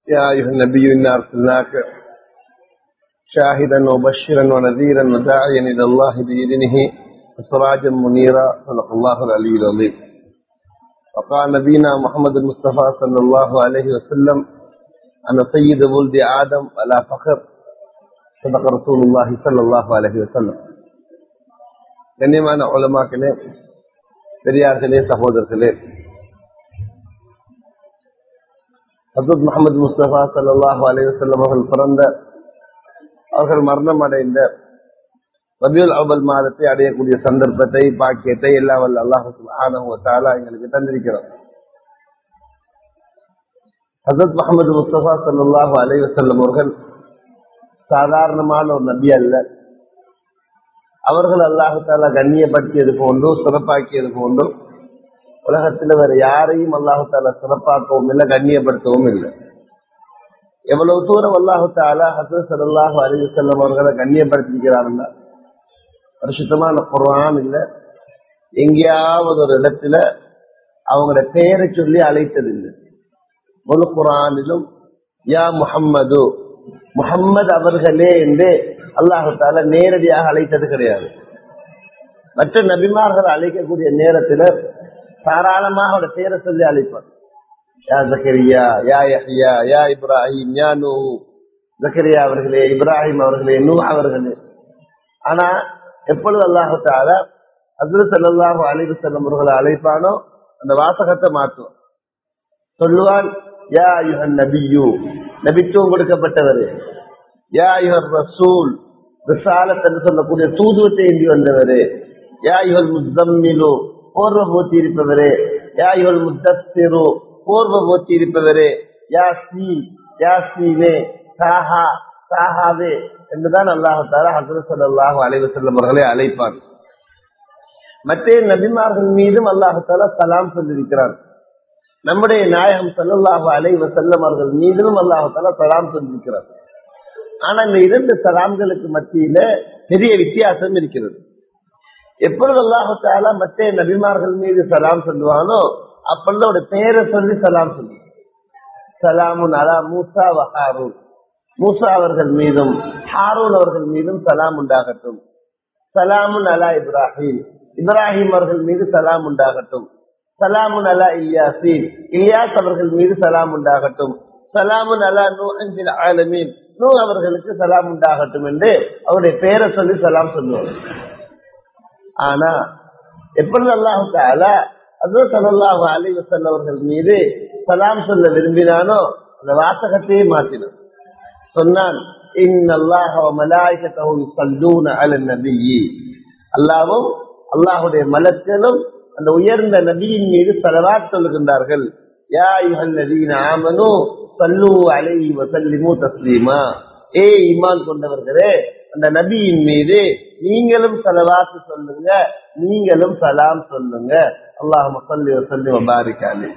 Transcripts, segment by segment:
يا أيها النبي إنا أرسلناك شاهدا وبشرا ونذيرا وداعيا إلى الله بإذنه وسراجا منيرا صدق الله العلي العظيم وقال نبينا محمد المصطفى صلى الله عليه وسلم أنا سيد ولد آدم ولا فخر صدق رسول الله صلى الله عليه وسلم கண்ணியமான உலமாக்களே பெரியார்களே சகோதரர்களே ஹசரத் முகமது முஸ்தபா சல்லாஹூ அலைவசல்லம் அவர்கள் பிறந்த அவர்கள் மரணம் அடைந்த ரபியுல் அவல் மாதத்தை அடையக்கூடிய சந்தர்ப்பத்தை பாக்கியத்தை எல்லா வல்ல அல்லாஹு ஆனவத்தாலா எங்களுக்கு தந்திருக்கிறோம் ஹசரத் முகமது முஸ்தபா சல்லாஹூ அலைவசல்லம் அவர்கள் சாதாரணமான ஒரு நபி அல்ல அவர்கள் அல்லாஹால கண்ணியப்படுத்தியது போன்றோ சிறப்பாக்கியது போன்றோ உலகத்துல வேற யாரையும் அல்லாஹால சிறப்பாக்கவும் இல்லை கண்ணியப்படுத்தவும் இல்லை எவ்வளவு தூரம் அல்லாஹால ஹசரத் சல்லாஹு அலி செல்லம் அவர்களை கண்ணியப்படுத்திக்கிறாருன்னா பரிசுத்தமான குரான் இல்ல எங்கேயாவது ஒரு இடத்துல அவங்களோட பெயரை சொல்லி அழைத்தது இல்லை முழு குரானிலும் யா முஹம்மது முகம்மது அவர்களே என்று அல்லாஹால நேரடியாக அழைத்தது கிடையாது மற்ற நபிமார்கள் அழைக்கக்கூடிய நேரத்துல தாராளமாக அவட பேரை சொல்லி அழைப்பார் யா ஜக்கரியா யா யஹ்யா யா இப்ராஹிம் யா நூ ஜக்கரியா அவர்களே இப்ராஹிம் அவர்களே நூ அவர்களே ஆனா எப்பொழுது அல்லாஹால அப்துல் சல்லாஹூ அலிபு செல்லம் அவர்களை அழைப்பானோ அந்த வாசகத்தை மாற்றுவான் சொல்லுவான் யா யுஹன் நபியு நபித்துவம் கொடுக்கப்பட்டவர் யா யுஹர் ரசூல் ரிசாலத் என்று சொல்லக்கூடிய தூதுவத்தை ஏந்தி வந்தவரு யா யுஹல் முத்தம்மிலு போர்வ போத்தி இருப்பவரே யா யுஹல் முத்தஸ்திரு போர்வ போத்தி இருப்பவரே யா சி யா சீனே சாஹா சாஹாவே என்றுதான் அல்லாஹால ஹசரத் சல்லாஹூ அலைவ செல்லம் அவர்களை அழைப்பான் மற்ற நபிமார்கள் மீதும் அல்லாஹால சலாம் சொல்லியிருக்கிறான் நம்முடைய நாயகம் சல்லாஹு அலைவ செல்லம் அவர்கள் மீதும் அல்லாஹால சலாம் சொல்லியிருக்கிறார் ஆனா இந்த இரண்டு சலாம்களுக்கு மத்தியில பெரிய வித்தியாசம் இருக்கிறது எப்பொழுது அல்லாஹால மற்ற நபிமார்கள் மீது சலாம் சொல்லுவானோ அப்பொழுது அவருடைய பெயரை சொல்லி சலாம் சொல்லு சலாமுன் அலா மூசா வஹாரூன் மூசா அவர்கள் மீதும் ஹாரூன் அவர்கள் மீதும் சலாம் உண்டாகட்டும் சலாமுன் அலா இப்ராஹிம் இப்ராஹிம் அவர்கள் மீது சலாம் உண்டாகட்டும் சலாமுன் அலா இல்யாசீன் இல்யாஸ் அவர்கள் மீது சலாம் உண்டாகட்டும் சலாமுன் அலா நூ அஞ்சில் ஆலமீன் நூ அவர்களுக்கு சலாம் உண்டாகட்டும் என்று அவருடைய பெயரை சொல்லி சலாம் சொல்லுவார் ஆனா எப்பொழுது அல்லாஹு தாலா அது சல்லாஹு அலி வசல் அவர்கள் மீது சலாம் சொல்ல விரும்பினானோ அந்த வாசகத்தையே மாற்றினான் சொன்னான் அல்லாவும் அல்லாஹுடைய மலத்திலும் அந்த உயர்ந்த நபியின் மீது செலவாட் சொல்லுகின்றார்கள் யா யுகல் நதீன ஆமனு சல்லு அலை வசல்லிமு தஸ்லீமா ஏ இமான் கொண்டவர்களே அந்த நபியின் மீது நீங்களும் செலவாத்து சொல்லுங்க நீங்களும் சலாம் சொல்லுங்க அல்லாஹ் மசல்லி வசல்லி வபாரிக்காலி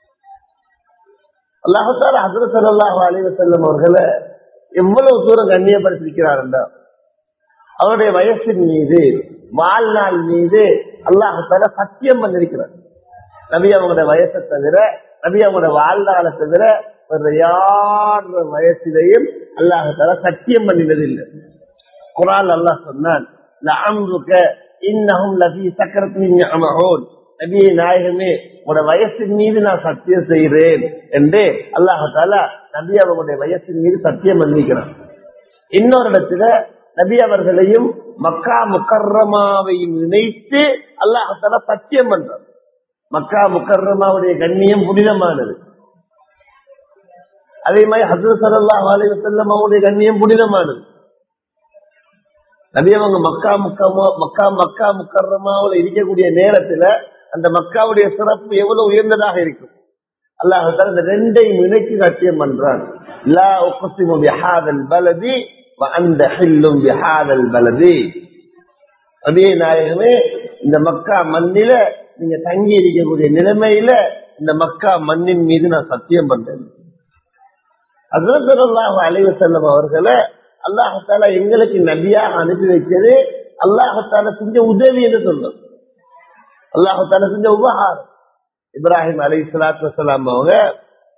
அல்லாஹால ஹசரத் சல்லாஹு அலி வசல்லம் அவர்களை எவ்வளவு தூரம் கண்ணியப்படுத்திருக்கிறார் அவருடைய வயசின் மீது வாழ்நாள் மீது அல்லாஹால சத்தியம் பண்ணிருக்கிறார் நபி அவங்களுடைய வயசை தவிர நபி அவங்களுடைய வாழ்நாளை தவிர வேற யார் வயசிலையும் அல்லாஹால சத்தியம் பண்ணினது இல்லை குரான் அல்லாஹ் சொன்னான் இன்னும் நபி சக்கரத்தின் நபியை நாயகமே உங்களோட வயசின் மீது நான் சத்தியம் செய்கிறேன் என்று அல்லாஹால நபி அவர்களுடைய வயசின் மீது சத்தியம் பண்ணிக்கிறான் இன்னொரு இடத்துல நபி அவர்களையும் மக்கா முக்கர்ரமாவையும் நினைத்து அல்லாஹால சத்தியம் பண்றான் மக்கா முக்கர்ரமாவுடைய கண்ணியம் புனிதமானது அதே மாதிரி ஹசரத் சல்லாஹ் அலி வசல்லம் அவங்களுடைய கண்ணியம் புனிதமானது நபி அவங்க மக்கா முக்கமா மக்கா மக்கா முக்கர்ரமாவில் இருக்கக்கூடிய நேரத்துல அந்த மக்காவுடைய சிறப்பு எவ்வளவு உயர்ந்ததாக இருக்கும் அல்லாஹால இந்த ரெண்டையும் இணைத்து சத்தியம் பண்றான் லா உக்ஸிமு பிஹாதல் பலதி அந்த ஹில்லும் பிஹாதல் பலதி அதே நாயகமே இந்த மக்கா மண்ணில நீங்க தங்கி இருக்கக்கூடிய நிலைமையில இந்த மக்கா மண்ணின் மீது நான் சத்தியம் பண்றேன் அல்லாஹ் அலைவ செல்லம் அவர்களை அல்லாஹால எங்களுக்கு நபியாக அனுப்பி வைக்கிறது அல்லாஹால செஞ்ச உதவி என்று சொல்றது அல்லாஹால செஞ்ச உபகாரம் இப்ராஹிம் அலி சலாத்து வலாம் அவங்க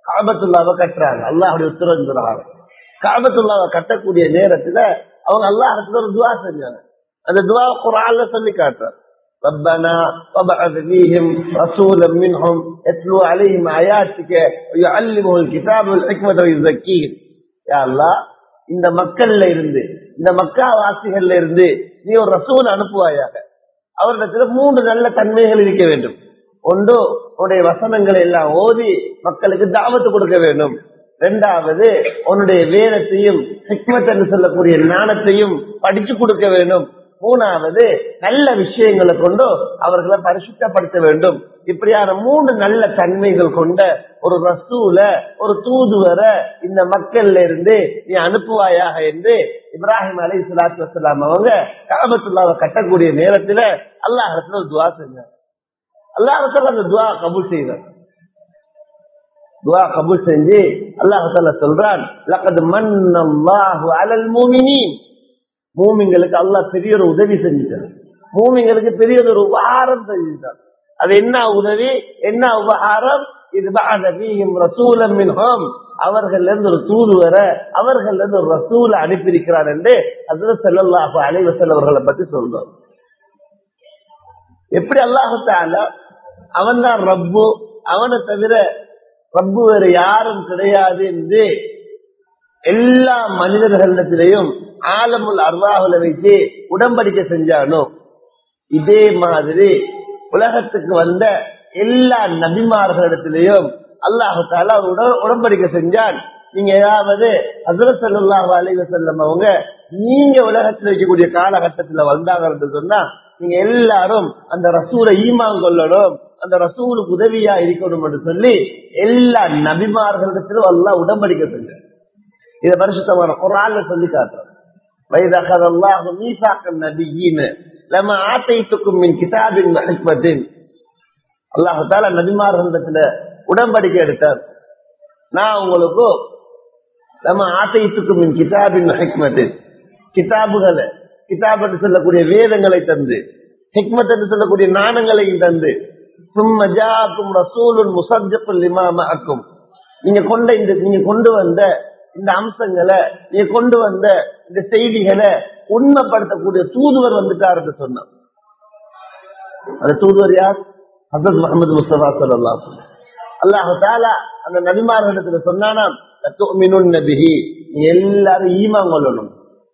காபத்துல்லாவை கட்டுறாங்க அல்லாஹுடைய உத்தரவுங்கிறாங்க காபத்துல்லாவை கட்டக்கூடிய நேரத்துல அவங்க அல்லாஹத்துல ஒரு துவா செஞ்சாங்க அந்த துவா குரான்ல சொல்லி காட்டுறாங்க ربنا وابعث فيهم رسولا منهم يتلو عليهم آياتك ويعلمهم الكتاب والحكمة ويزكيهم يا الله இந்த மக்கள்ல இருந்து இந்த மக்கா வாசிகள்ல இருந்து நீ ஒரு ரசூல் அனுப்புவாயாக அவரிடத்துல மூன்று நல்ல தன்மைகள் இருக்க வேண்டும் ஒன்று உன்னுடைய வசனங்களை எல்லாம் ஓதி மக்களுக்கு தாவத்து கொடுக்க வேண்டும் இரண்டாவது உன்னுடைய வேதத்தையும் ஹிக்மத் என்று சொல்லக்கூடிய ஞானத்தையும் படிச்சு கொடுக்க வேண்டும் மூணாவது நல்ல விஷயங்களை கொண்டு அவர்களை பரிசுத்தப்படுத்த வேண்டும் இப்படியான மூன்று நல்ல தன்மைகள் கொண்ட ஒரு ரசூல ஒரு தூதுவர இந்த மக்கள்ல இருந்து நீ அனுப்புவாயாக என்று இப்ராஹிம் அலி சலாத்து வசலாம் அவங்க காபத்துல்லாவை கட்டக்கூடிய நேரத்துல அல்லாஹத்துல ஒரு துவா செஞ்சாங்க அல்லாஹத்துல அந்த துவா கபூல் செய்தார் துவா கபூல் செஞ்சு அல்லாஹால சொல்றான் லக்கது மன்னல்லாஹு அலல் மூமினீன் மூமிங்களுக்கு அல்லாஹ் பெரிய ஒரு உதவி செஞ்சுட்டார் மூமிங்களுக்கு பெரிய ஒரு உபகாரம் செஞ்சுட்டார் அது என்ன உதவி என்ன உபகாரம் இது ரசூலம் மின்ஹோம் அவர்கள் இருந்து ஒரு தூதுவர அவர்கள் இருந்து ஒரு ரசூல அனுப்பியிருக்கிறார் என்று அதுல செல்லல்லாஹு அலைவசல் அவர்களை பத்தி சொல்றோம் எப்படி அல்லாஹால அவன் தான் ரப்பு அவனை தவிர ரப்பு வேறு யாரும் கிடையாது என்று எல்லா மனிதர்களிடத்திலையும் ஆலமுல் அர்வாகுல வைத்து உடம்படிக்கை செஞ்சானோ இதே மாதிரி உலகத்துக்கு வந்த எல்லா நபிமார்களிடத்திலையும் அல்லாஹால உடம்படிக்கை செஞ்சான் நீங்க ஏதாவது அசுரசல்லாஹு அலைவ செல்லம் அவங்க நீங்க உலகத்தில் இருக்கக்கூடிய காலகட்டத்துல வந்தாங்க சொன்னா நீங்க எல்லாரும் அந்த ரசூலை ஈமான் கொள்ளணும் அந்த ரசூலுக்கு உதவியா இருக்கணும் என்று சொல்லி எல்லா நபிமார்களிடத்திலும் எல்லாம் உடம்படிக்கை செஞ்சார் இதை பரிசுத்தமான குரான்ல சொல்லி காட்டுறோம் وإذا أخذ الله ميثاق النبيين لما آتيتكم من كتاب وحكمة الله تعالى நபிமார்களிடத்துல உடன்படிக்கை எடுத்தார் நான் உங்களுக்கு நம்ம ஆசைத்துக்கும் மின் கிதாபின் ஹிக்மத்தின் கிதாபுகளை கிதாப் என்று சொல்லக்கூடிய வேதங்களை தந்து ஹிக்மத் என்று சொல்லக்கூடிய நாணங்களையும் தந்து சும்ம ஜாக்கும் ரசூலுன் முசஜப்புல் இமாமாக்கும் நீங்க கொண்ட இந்த நீங்க கொண்டு வந்த இந்த அம்சங்களை நீங்க கொண்டு வந்த இந்த செய்திகளை உண்மைப்படுத்தக்கூடிய தூதுவர் வந்துட்டார் என்று சொன்னார் அந்த தூதுவர் யார் ஹசத் முகமது முஸ்தபா சொல்லலாம் அல்லாஹு தாலா அந்த நபிமார்களிடத்துல சொன்னானாம் நபிஹி நீ எல்லாரும் ஈமான் கொள்ளணும்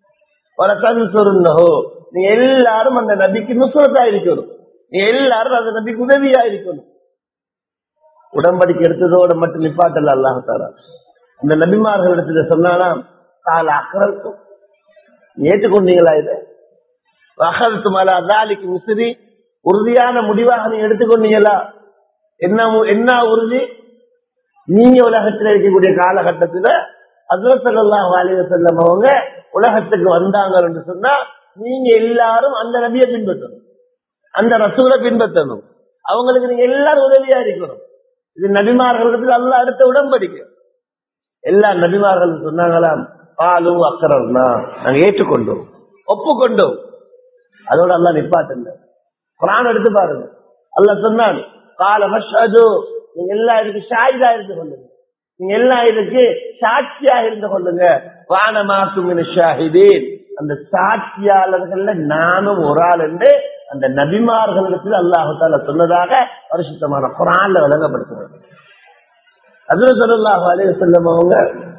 சொருன்னஹோ நீ எல்லாரும் அந்த நபிக்கு நுசுரத்தா இருக்கணும் நீ எல்லாரும் அந்த நபிக்கு உதவியா இருக்கணும் உடம்படிக்கை எடுத்ததோட மட்டும் நிப்பாட்டல அல்லாஹு தாலா இந்த நபிமார்களிடத்துல சொன்னாலாம் கால அக்கறக்கும் ஏற்றுக்கொண்டீங்களா இதை அகல்த்து மலா தாலிக்கு மிசிறி உறுதியான முடிவாக நீங்க எடுத்துக்கொண்டீங்களா என்ன என்ன உறுதி நீங்க உலகத்தில் இருக்கக்கூடிய காலகட்டத்துல அசுரசல்லாம் வாலிவ செல்லம் அவங்க உலகத்துக்கு வந்தாங்க என்று சொன்னா நீங்க எல்லாரும் அந்த நபியை பின்பற்றணும் அந்த ரசூலை பின்பற்றணும் அவங்களுக்கு நீங்க எல்லாரும் உதவியா இருக்கணும் இது நபிமார்களுக்கு அல்ல அடுத்த உடன்படிக்கை எல்லா நபிமார்களும் சொன்னாங்களாம் பாலு அக்கரம்னா நாங்க ஏற்றுக்கொண்டோம் ஒப்புக்கொண்டோம் அதோட அல்லா நிப்பாட்டுங்க குரான் எடுத்து பாருங்க அல்ல சொன்னான் கால மஷது நீங்க எல்லா இதுக்கு ஷாயிதா இருந்து கொள்ளுங்க நீங்க எல்லா இதுக்கு சாட்சியா இருந்து கொள்ளுங்க வானமாக்கும் ஷாஹிதீன் அந்த சாட்சியாளர்கள்ல நானும் ஒரு ஆள் என்று அந்த நபிமார்களிடத்தில் அல்லாஹால சொன்னதாக பரிசுத்தமான குரான்ல விளங்கப்படுத்துறது அதுல சொல்லலாஹு அலைய செல்லம் அவங்க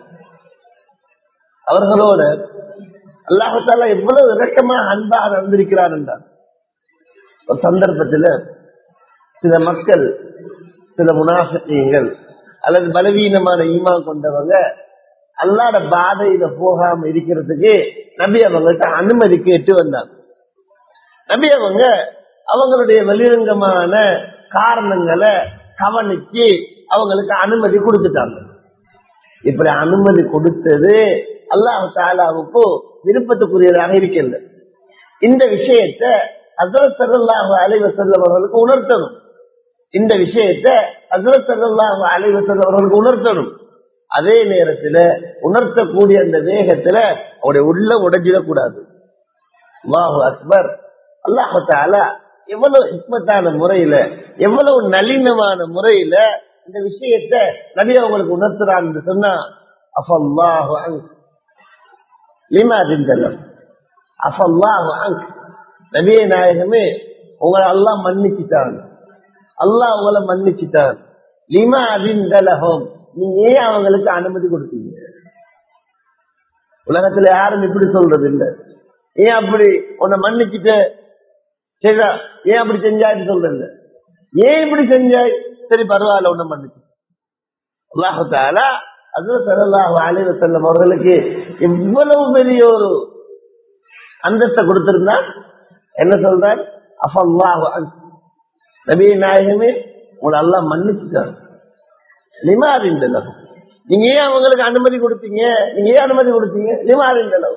அவர்களோட அல்லாஹால எவ்வளவு இறக்கமாக அன்பாக நடந்திருக்கிறார் என்றார் ஒரு சந்தர்ப்பத்தில் சில மக்கள் சில முனாசத்தியங்கள் அல்லது பலவீனமான ஈமா கொண்டவங்க அல்லாட பாதையில போகாம இருக்கிறதுக்கு நபி அவங்கள்ட்ட அனுமதி கேட்டு வந்தாங்க நபி அவங்க அவங்களுடைய வெளிரங்கமான காரணங்களை கவனிச்சு அவங்களுக்கு அனுமதி கொடுத்துட்டாங்க இப்படி அனுமதி கொடுத்தது அல்லாஹு தாலாவுக்கு விருப்பத்துக்குரியதாக இருக்கல இந்த விஷயத்த அசரத் சல்லாஹு அலைவ செல்லவர்களுக்கு உணர்த்தணும் இந்த விஷயத்த அசரத் சல்லாஹு அலைவ செல்லவர்களுக்கு உணர்த்தணும் அதே நேரத்துல உணர்த்தக்கூடிய அந்த வேகத்துல அவருடைய உள்ள உடைஞ்சிடக்கூடாது அல்லாஹு அக்பர் அல்லாஹு தாலா எவ்வளவு ஹிக்மத்தான முறையில எவ்வளவு நளினமான முறையில இந்த விஷயத்தை நபி அவங்களுக்கு உணர்த்துறான்னு சொன்னா அஃபல்லாஹு அன்க் லிமா திந்தலம் அஃபல்லாஹு அன்க் நபியே நாயகமே உங்களை அல்லாஹ் மன்னிச்சுட்டான் அல்லாஹ் உங்களை மன்னிச்சுட்டான் லிமா அதிந்தலஹம் நீங்க ஏன் அவங்களுக்கு அனுமதி கொடுத்தீங்க உலகத்துல யாரும் இப்படி சொல்றது இல்ல ஏன் அப்படி உன்னை மன்னிச்சுட்டு சரிடா ஏன் அப்படி செஞ்சாய்ன்னு சொல்றது இல்ல ஏன் இப்படி செஞ்சாய் சரி பரவாயில்ல உன்னை மன்னிச்சு அல்லாஹால அது சல்லாஹ் அலைவ செல்லம் அவர்களுக்கு இவ்வளவு பெரிய ஒரு அந்தஸ்தை கொடுத்திருந்தா என்ன சொல்றார் அஃபல்லாஹு அன்க். நபியே நாயகமே உங்களை அல்லாஹ் மன்னிச்சுட்டார் லிமாரிந்தளவு நீங்க ஏன் அவங்களுக்கு அனுமதி கொடுத்தீங்க நீங்க ஏன் அனுமதி கொடுத்தீங்க லிமாரிந்தளவு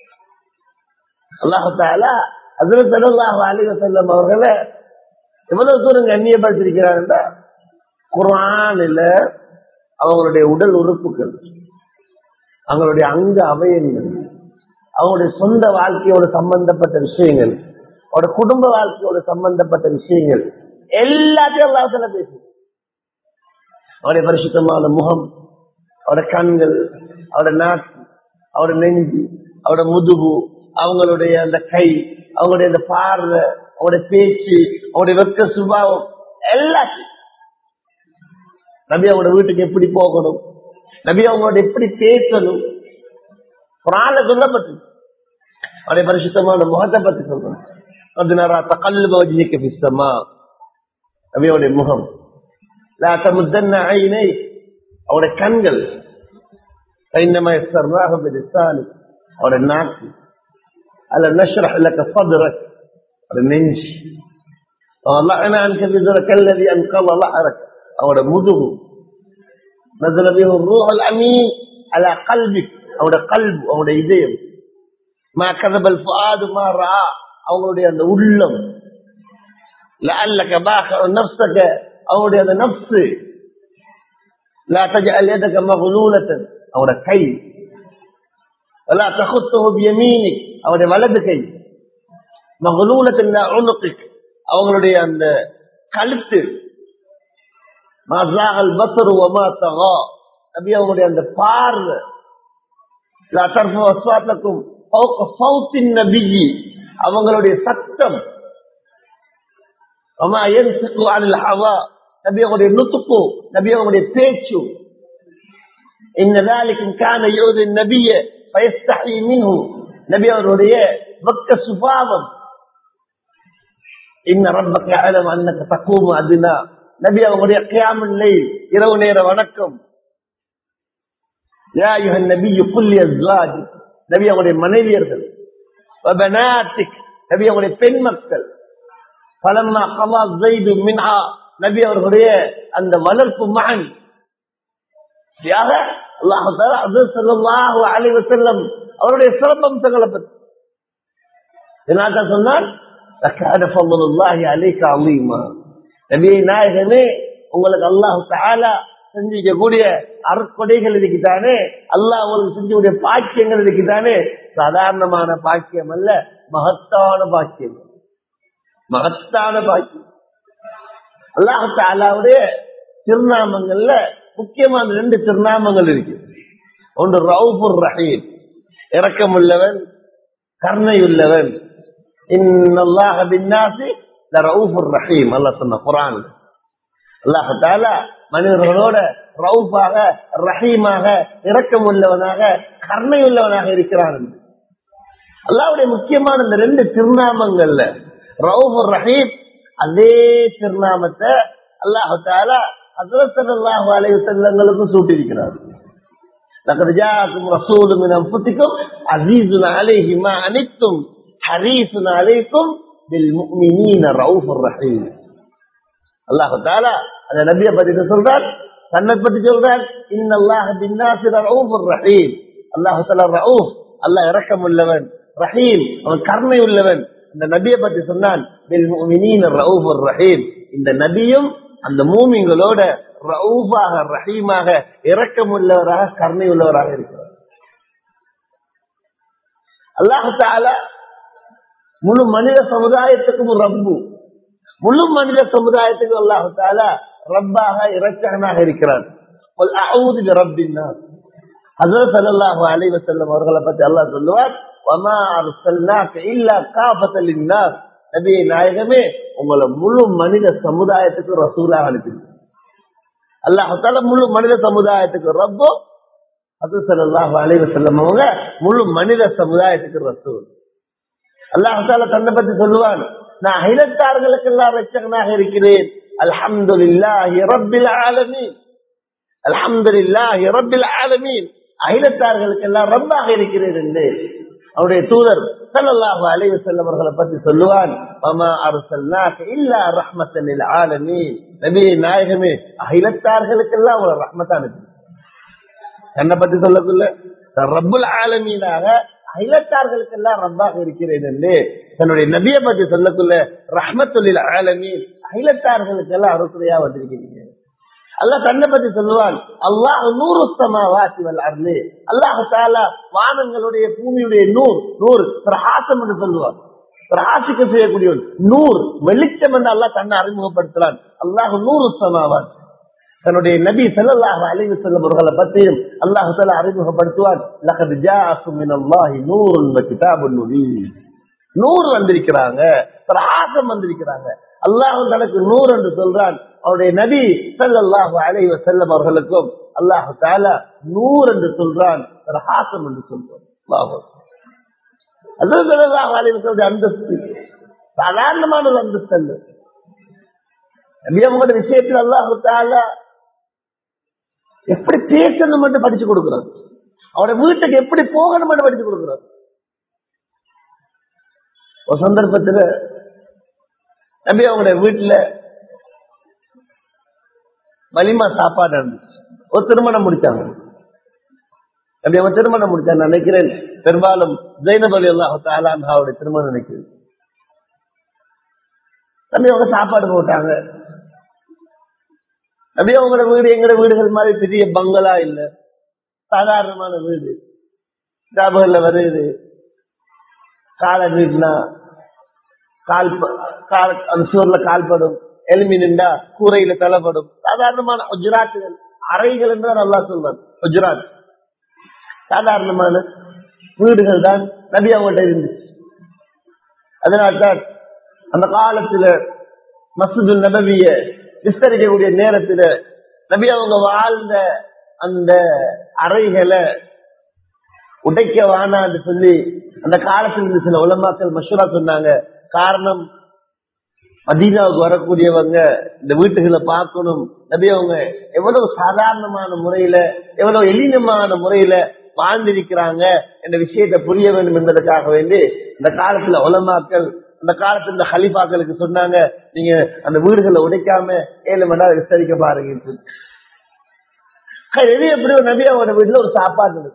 அல்லாஹால அதுல சல்லாஹ் அலிவ செல்லம் அவர்களை எவ்வளவு தூரம் கண்ணியப்படுத்திருக்கிறார் குரானில் அவங்களுடைய உடல் உறுப்புகள் அவங்களுடைய அங்க அவயங்கள் அவங்களுடைய சொந்த வாழ்க்கையோட சம்பந்தப்பட்ட விஷயங்கள் அவரோட குடும்ப வாழ்க்கையோட சம்பந்தப்பட்ட விஷயங்கள் எல்லாத்தையும் அல்லாஹால பேசு அவருடைய பரிசுத்தமான முகம் அவரோட கண்கள் அவரோட நாக்கு அவரோட நெஞ்சு அவரோட முதுகு அவங்களுடைய அந்த கை அவங்களுடைய அந்த பார்வை அவங்களுடைய பேச்சு அவங்களுடைய வெக்க சுபாவம் எல்லாத்தையும் நபி அவங்களோட வீட்டுக்கு எப்படி போகணும் நபி அவங்களோட எப்படி பேசணும் குரான்ல சொல்லப்பட்டு அவருடைய பரிசுத்தமான முகத்தை பத்தி சொல்றோம் பதினாறா தகல்லு வஜிக்க பிஸ்தமா நபியோடைய முகம் லா தமுத்தன்ன ஐனை அவருடைய கண்கள் ஐநமா يسرناه بلسان அவருடைய நாக்கு அல்ல نشرح لك صدرك அவருடைய நெஞ்சு وضعنا عنك بذرك الذي انقض ظهرك அவருடைய முதுகு نزل به الروح الامين على قلبك அவருடைய கல்பு அவருடைய இதயம் மா கதபல் ஃபுஆது மா ரா அவங்களுடைய அந்த உள்ளம் لعلك باخع نفسك அவருடைய அந்த நப்சு لا تجعل يدك مغلولة அவருடைய கை ولا تخطه بيمينك அவருடைய வலது கை مغلولة لا عنقك அவங்களுடைய அந்த கழுத்து ما زاغ البصر وما طغى நபி அவங்களுடைய அந்த பார்வை لا ترفعوا اصواتكم فوق صوت النبي அவங்களுடைய சத்தம் وما ينطق عن الهوى நபி அவங்களுடைய நுத்துக்கு நபி அவங்களுடைய பேச்சு ان ذلك كان يؤذي النبي فيستحي منه நபி அவருடைய பக்க சுபாவம் ان ربك يعلم انك تقوم ادنى நபி அவங்களுடைய கியாமுல் லைல் இரவு நேர வணக்கம் يا ايها النبي قل لازواجك நபி அவங்களுடைய மனைவியர்கள் وبناتك நபி அவங்களுடைய பெண் மக்கள் பலம்மா கமா ஜெய்து மின்ஹா நபி அவர்களுடைய அந்த வளர்ப்பு மகன் யாக அல்லாஹால அது சொல்லலாஹு அலைவ செல்லம் அவருடைய சிறப்பம்சங்களை பற்றி என்ன சொன்னால் அலைக்கு அலீமா நபியை நாயகமே உங்களுக்கு அல்லாஹு தாலா செஞ்சிக்கக்கூடிய அறக்கொடைகள் இருக்குதானே அல்லாஹ் உங்களுக்கு செஞ்சக்கூடிய பாக்கியங்கள் இருக்குதானே சாதாரணமான பாக்கியம் அல்ல மகத்தான பாக்கியம் மகத்தான பாக்கியம் அல்லாஹு தாலாவுடைய திருநாமங்கள்ல முக்கியமான ரெண்டு திருநாமங்கள் இருக்கு ஒன்று ரவுபுர் ரஹீம் இரக்கமுள்ளவன் கருணையுள்ளவன் இன்னல்லாஹ பின்னாசி ரவுபுர் ரஹீம் அல்லாஹ் சொன்ன குரான் அல்லாஹு தாலா மனிதர்களோட ரவுஃபாக ரஹீமாக இரக்கமுள்ளவனாக கருணையுள்ளவனாக இருக்கிறான் அல்லாவுடைய முக்கியமான இந்த ரெண்டு திருநாமங்கள்ல ரவுபுர் ரஹீம் அதே திருநாமத்தை அல்லாஹு தாலா அல்லாஹு அலைய செல்லங்களுக்கும் சூட்டியிருக்கிறார் لقد جاءكم رسول من انفسكم عزيز عليه ما عنتم حريص عليكم بالمؤمنين رؤوف رحيم அல்லாஹு தாலா அந்த நபிய பத்தி சொல்றார் தன்னை பத்தி சொல்றார் இன்னல்லாஹ் பின்னாசி ரவுஃபுர் ரஹீம் அல்லாஹு தாலா ரவுஃப் அல்லாஹ் இரக்கம் உள்ளவன் ரஹீம் அவன் கருணை உள்ளவன் இந்த நபியை பற்றி சொன்னான் பில் முஃமினீன ரவுஃபுர் ரஹீம் இந்த நபியும் அந்த மூமிங்களோட ரவுஃபாக ரஹீமாக இரக்கம் உள்ளவராக கருணை உள்ளவராக இருக்கிறார் அல்லாஹு தாலா முழு மனித சமுதாயத்துக்கும் ரப்பு முழு மனித சமுதாயத்துக்கு அல்லாஹு தாலா ரப்பாக இரட்சகனாக இருக்கிறான் قل أعوذ برب الناس ஹசரத் ஸல்லல்லாஹு அலைஹி வஸல்லம் அவர்களை பத்தி அல்லாஹ் சொல்லுவார் வமா அர்சல்னாக இல்லா காஃபத்தல் லின்னாஸ் நபியே நாயகமே உங்களை முழு மனித சமுதாயத்துக்கு ரசூலாக அனுப்பினார் அல்லாஹ் தஆலா முழு மனித சமுதாயத்துக்கு ரப்போ ஹசரத் ஸல்லல்லாஹு அலைஹி வஸல்லம் அவங்க முழு மனித சமுதாயத்துக்கு ரசூல் அல்லாஹ் தஆலா தன்னை பத்தி சொல்லுவான் நான் அகிலத்தார்களுக்கு எல்லாம் ரட்சகனாக இருக்கிறேன் அல்ஹம்துலில்லாஹி ரப்பில் ஆலமீன் அல்ஹம்துலில்லாஹி ரப்பில் ஆலமீன் அகிலத்தார்களுக்கு எல்லாம் ரப்பாக இருக்கிறேன் என்று அவருடைய தூதர் ஸல்லல்லாஹு அலைஹி வஸல்லம் அவர்களை பற்றி சொல்லுவான் வமா அர்சல்னாக இல்லா ரஹ்மத்தன் லில் ஆலமீன் நபியே நாயகமே அகிலத்தார்களுக்கு எல்லாம் உங்களை ரஹ்மத்தா அனுப்பி என்னை பத்தி சொல்லக்குள்ள நான் ரப்புல் ஆலமீனாக அகிலத்தார்களுக்கு எல்லாம் ரப்பாக இருக்கிறேன் என்று தன்னுடைய நபியை பற்றி சொல்லக்குள்ள ரஹ்மத்துல்லில் ஆலமீன் அகிலத்தார்களுக்கு எல்லாம் அறுக்குறையா வந்திருக்கிறீங்க அல்லாஹ் தன்னை பத்தி சொல்லுவான் அல்லாஹ் நூறு சமாவாசி வல் அருளு அல்லாஹ் தாலா வானங்களுடைய பூமியுடைய நூறு நூறு பிரகாசம் என்று சொல்லுவான் பிரகாசிக்க செய்யக்கூடிய நூறு வெளிச்சம் என்று அல்லாஹ் தன்னை அறிமுகப்படுத்துறான் அல்லாஹ் நூறு சமாவாசி தன்னுடைய நபி ஸல்லல்லாஹு அலைஹி வஸல்லம் அவர்களை பற்றியும் அல்லாஹ் தஆலா அறிமுகப்படுத்துவார் லகத் ஜாஅக்கும் மினல்லாஹி நூருன் வ கிதாபுன் முபீன் நூறு வந்திருக்கிறாங்க பிரகாசம் வந்திருக்கிறாங்க அல்லாஹ் தனக்கு நூறு என்று சொல்றான் அவருடைய நபி ஸல்லல்லாஹு அலைஹி வஸல்லம் அவர்களுக்கும் அல்லாஹ் தஆலா நூறு என்று சொல்றான் பிரகாசம் என்று சொல்றான் அல்லாஹ் அல்லாஹ் ஸல்லல்லாஹு அலைஹி வஸல்லம் அந்தஸ்து சாதாரணமான ஒரு அந்தஸ்து அல்ல நபி அவங்களோட விஷயத்தில் அல்லாஹ் தஆலா எப்படி பேசணும் மட்டும் படிச்சு கொடுக்கிறார் அவருடைய வீட்டுக்கு எப்படி போகணும் மட்டும் படிச்சு கொடுக்கிறார் ஒரு சந்தர்ப்பத்துல நபி அவங்களுடைய வீட்டுல வலிமா சாப்பாடு இருந்துச்சு ஒரு திருமணம் முடிச்சாங்க நபி அவங்க திருமணம் முடிச்சாங்க நான் நினைக்கிறேன் பெரும்பாலும் ஜெயினப் அலி அல்லாஹ் அவருடைய திருமணம் நினைக்கிறேன் நபி அவங்க சாப்பாடு போட்டாங்க அப்படியே உங்களோட வீடு எங்களோட வீடுகள் மாதிரி பெரிய பங்களா இல்ல சாதாரணமான வீடு ஞாபகம்ல வருது காலை வீடுனா கால் ப- கால் அந்த சூர்ல கால்படும் எலும்பி நின்றா கூரையில தலைப்படும் சாதாரணமான குஜராத்துகள் அறைகள் என்று நல்லா சொல்வார் குஜராத் சாதாரணமான வீடுகள் தான் நபி அவங்கள்ட்ட இருந்துச்சு அதனால்தான் அந்த காலத்துல மசூது நபவிய விஸ்தரிக்கக்கூடிய நேரத்துல நபி அவங்க வாழ்ந்த அந்த அறைகளை உடைக்க வேணான்னு சொல்லி அந்த காலத்துல இருந்து சில உலமாக்கள் மஷூரா சொன்னாங்க காரணம் மதீனாவுக்கு வரக்கூடியவங்க இந்த வீட்டுகளை பார்க்கணும் நபி அவங்க எவ்வளவு சாதாரணமான முறையில எவ்வளவு எளினமான முறையில வாழ்ந்திருக்கிறாங்க என்ற விஷயத்தை புரிய வேண்டும் என்பதற்காக வேண்டி இந்த காலத்துல உலமாக்கள் அந்த காலத்துல இந்த ஹலிஃபாக்களுக்கு சொன்னாங்க நீங்க அந்த வீடுகளை உடைக்காம ஏழு மணி நேரம் விசாரிக்க பாருங்க எது எப்படி ஒரு நபி அவங்களோட வீட்டுல ஒரு சாப்பாடு இருக்கு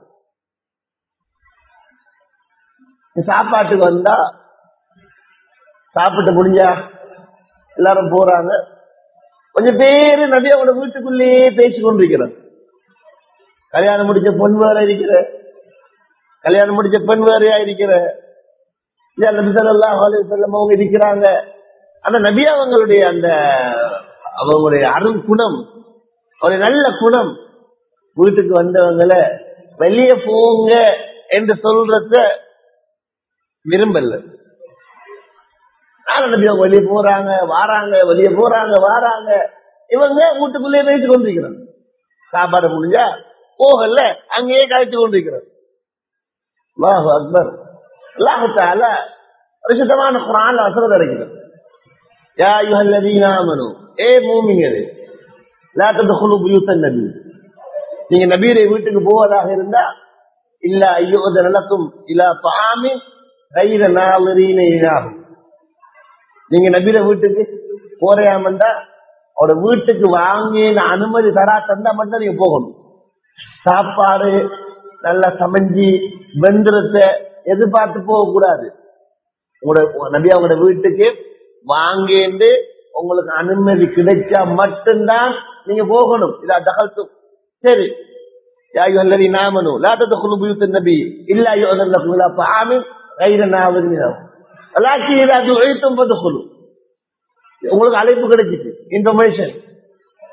சாப்பாட்டுக்கு வந்தா சாப்பிட்டு முடிஞ்சா எல்லாரும் போறாங்க கொஞ்சம் பேரு நபி அவங்களோட வீட்டுக்குள்ளேயே பேசி கொண்டிருக்கிறார் கல்யாணம் முடிச்ச பொன் வேற இருக்கிற கல்யாணம் முடிச்ச பெண் வேறையா இருக்கிற இல்ல நபி ஸல்லல்லாஹு அலைஹி வஸல்லம் அவங்க இருக்கிறாங்க அந்த நபி அவங்களுடைய அந்த அவங்களுடைய அருள் குணம் ஒரு நல்ல குணம் வீட்டுக்கு வந்தவங்களை வெளியே போங்க என்று சொல்றத விரும்பல நாலு நபி அவங்க வெளியே போறாங்க வாராங்க வெளியே போறாங்க வாராங்க இவங்க வீட்டுக்குள்ளேயே பேசிக் கொண்டிருக்கிறாங்க சாப்பாடு முடிஞ்சா போகல அங்கேயே கழிச்சு கொண்டிருக்கிறார் அல்லாஹு அக்பர் அல்லாஹு தஆலா பரிசுத்தமான குர்ஆன்ல வசனம் இருக்கிறது யா அய்யுஹல்லதீன ஆமனு ஏ மூமின்களே லா தத்குலு புயூத்தன் நபி நீங்க நபியுடைய வீட்டுக்கு போவதாக இருந்தா இல்ல ஐயோதன லக்கும் இலா தாமி கைர நாளிரீன இனாகும் நீங்க நபியில வீட்டுக்கு போறையாமண்டா அவரோட வீட்டுக்கு வாங்கி அனுமதி தரா தந்தா மட்டும் நீங்க போகணும் சாப்பாடு நல்லா சமைஞ்சி வெந்திரத்தை எதிர்பார்த்து போக கூடாது உங்களோட நபி அவங்களோட வீட்டுக்கு வாங்கிட்டு உங்களுக்கு அனுமதி கிடைச்சா மட்டும்தான் நீங்க போகணும் இதா தகல்த்தும் சரி يا أيها الذين آمنوا لا تدخلوا بيوت النبي إلا يؤذن لكم إلى طعام غير ناظرين له ولكن إذا دعيتم فادخلوا உங்களுக்கு அழைப்பு கிடைச்சிட்டு இன்ஃபர்மேஷன்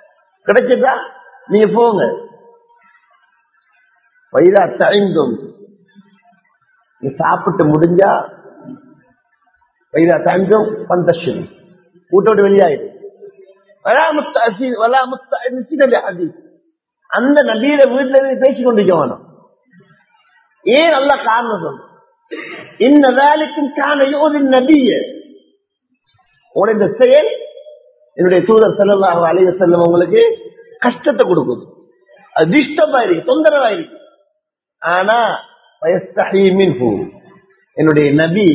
கிடைச்சிட்டா நீங்க போங்க வயிறா தயங்கும் நீ சாப்பிட்டு முடிஞ்சா வயிறா தயங்கும் பந்தஷன் வீட்டோட வெளியாயிடு வலா முஸ்தஅசின் வலா முஸ்தஅனிசின பிஹதீஸ். அந்த நபியில வீட்டுல இருந்து பேசிக் கொண்டிருக்க வேணும் ஏன் நல்ல காரணம் சொல்லு இந்த வேலைக்கும் காண யோதி நபிய உங்களுடைய இந்த செயல் என்னுடைய தூதர் செல்லல்லாஹு அலைஹி செல்லம் உங்களுக்கு கஷ்டத்தை கொடுக்குது அது டிஸ்டர்ப் ஆயிருக்கு தொந்தரவாயிருக்கு ஆனா வயஸ்தஹீ மின்ஹு. என்னுடைய நபி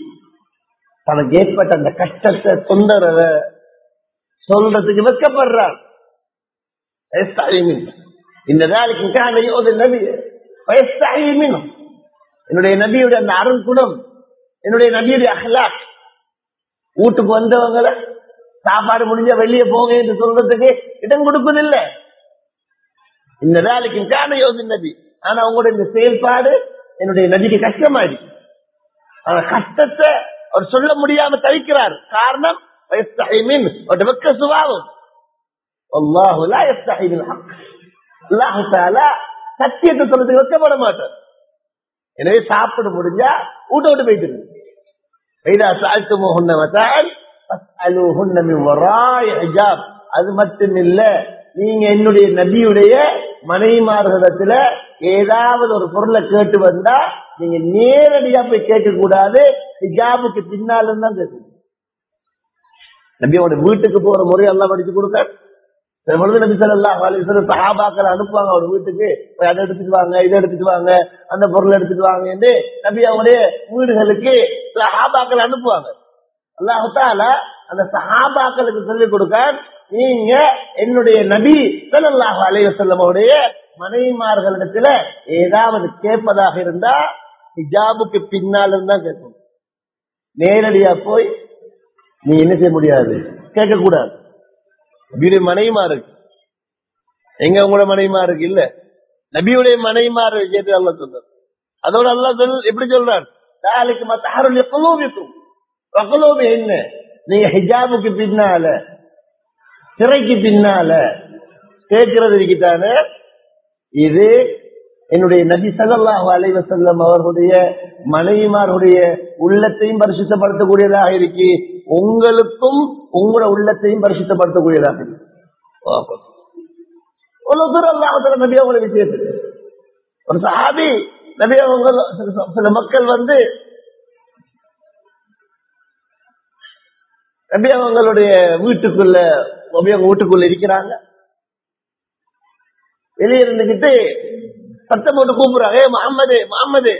தனக்கு ஏற்பட்ட அந்த கஷ்டத்தை தொந்தரவை சொல்றதுக்கு வெக்கப்படுறார் வயஸ்தஹீ மின்ஹு. இந்த வேலைக்கு காண யோதி நபிய வயஸ்தஹீ மின்ஹு. என்னுடைய நபியுடைய அந்த அருள் குணம் என்னுடைய நபியுடைய அஹ்லாக் வீட்டுக்கு வந்தவங்களை சாப்பாடு முடிஞ்சா வெளியே போங்க என்று சொல்றதுக்கு இடம் கொடுப்பதில்லை இந்த வேலைக்கு காண யோசி நபி ஆனா உங்களுடைய இந்த செயல்பாடு என்னுடைய நபிக்கு கஷ்டமாயிடுச்சு ஆனா கஷ்டத்தை அவர் சொல்ல முடியாம தவிக்கிறார் காரணம் ويستحي منه وتبكى سواهم والله لا يستحي من الحق الله تعالى சத்தியத்தை சொல்றதுக்கு வெக்கப்பட மாட்டார் எனவே சாப்பிட முடிஞ்சா வீட்டை விட்டு போயிட்டு வைதா சாழ்த்துமோஹுன்ன மத்தால் فاسألوهن من وراء حجاب அது மட்டும் இல்ல நீங்க என்னுடைய நபியுடைய மனைவிமார்களிடத்துல ஏதாவது ஒரு பொருளை கேட்டு வந்தா நீங்க நேரடியா போய் கேட்க கூடாது ஹிஜாபுக்கு பின்னால தான் கேட்கணும் நபியோட வீட்டுக்கு போற முறை எல்லாம் படிச்சு கொடுக்க சில பொழுது நபி சொல்லலாம் சஹாபாக்கள் அனுப்புவாங்க அவர் வீட்டுக்கு போய் அதை எடுத்துட்டு வாங்க இதை எடுத்துட்டு வாங்க அந்த பொருளை எடுத்துட்டு வாங்க என்று நபி அவங்களுடைய வீடுகளுக்கு சஹாபாக்கள் அனுப்புவாங்க அல்லாஹால அந்த சஹாபாக்களுக்கு சொல்லிக் கொடுக்க நீங்க என்னுடைய நபி ஸல்லல்லாஹு அலைஹி வஸல்லமுடைய மனைவிமார்களிடத்துல ஏதாவது கேட்பதாக இருந்தா ஹிஜாபுக்கு பின்னால் இருந்தா கேட்கணும் நேரடியா போய் நீ என்ன செய்ய முடியாது கேட்க கூடாது நபியுடைய மனைவிமாரு எங்க உங்களோட மனைவிமாருக்கு இல்ல நபியுடைய மனைவிமாரு கேட்டு அல்ல சொல்றார் அதோட அல்லா சொல் எப்படி சொல்றார் நாளைக்கு மத்த அருள் எப்பவும் வகலோபி என்ன நீங்க ஹிஜாபுக்கு பின்னால திரைக்கு பின்னால கேட்கிறது இருக்கிட்டானே இது என்னுடைய நபி ஸல்லல்லாஹு அலைஹி வஸல்லம் அவர்களுடைய மனைவிமாருடைய உள்ளத்தையும் பரிசுத்தப்படுத்தக்கூடியதாக இருக்கு உங்களுக்கும் உங்களோட உள்ளத்தையும் பரிசுத்தப்படுத்தக்கூடியதாக இருக்கு அவ்வளவு தூரம் அல்லாஹ் நபி அவங்கள விஷயத்துக்கு ஒரு சஹாபி நபி அவங்க சில மக்கள் வந்து நபி அவங்களுடைய வீட்டுக்குள்ள நபி அவங்க வீட்டுக்குள்ள இருக்கிறாங்க வெளியே இருந்துகிட்டு சத்தம் போட்டு கூப்பிடுறாங்க ஏ முகம்மது முகம்மது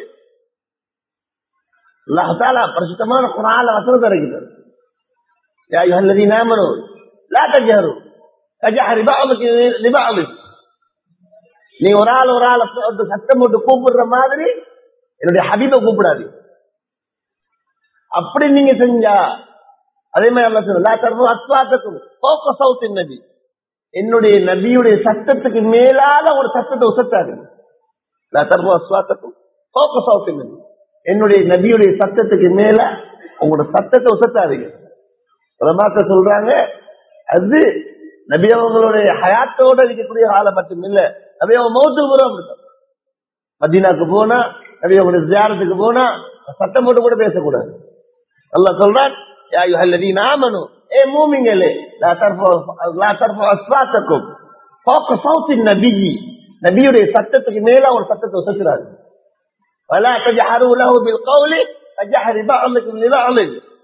அல்லாஹாலா பரிசுத்தமான குரால வசனத்தை இறக்கிறார் يا أيها الذين آمنوا لا تجهروا كجهر بعضكم لبعض நீ ஒரு ஆள் ஒரு ஆள் சத்தம் போட்டு கூப்பிடுற மாதிரி என்னுடைய ஹபீபை கூப்பிடாது அப்படி நீங்க செஞ்சா அதே மாதிரி அல்ல சொல்ல அஸ்வாத்துக்கும் போக்க சவுத்தின் நபி என்னுடைய நபியுடைய சத்தத்துக்கு மேலால ஒரு சத்தத்தை உசத்தாது அஸ்வாத்துக்கும் போக்க சவுத்தின் நபி என்னுடைய நபியுடைய சத்தத்துக்கு மேல உங்களோட சத்தத்தை உசத்தாதீங்க பிரமாக்க சொல்றாங்க அது நபி அவங்களுடைய ஹயாத்தோட இருக்கக்கூடிய காலம் மட்டும் இல்ல நபி அவங்க மௌத்துக்கு போறோம் அப்படித்தான் மதீனாக்கு போனா நபி அவங்களுடைய தியானத்துக்கு போனா சத்தம் போட்டு கூட பேசக்கூடாது அல்லா சொல்றான் يا أيها الذين آمنوا اے مومنகளே لا ترفعوا لا ترفعوا أصواتكم فوق صوت النبي நபியுடைய சத்தத்துக்கு மேல ஒரு சத்தத்தை உசத்துறாரு ولا تجهروا له بالقول كجهر بعضكم لبعض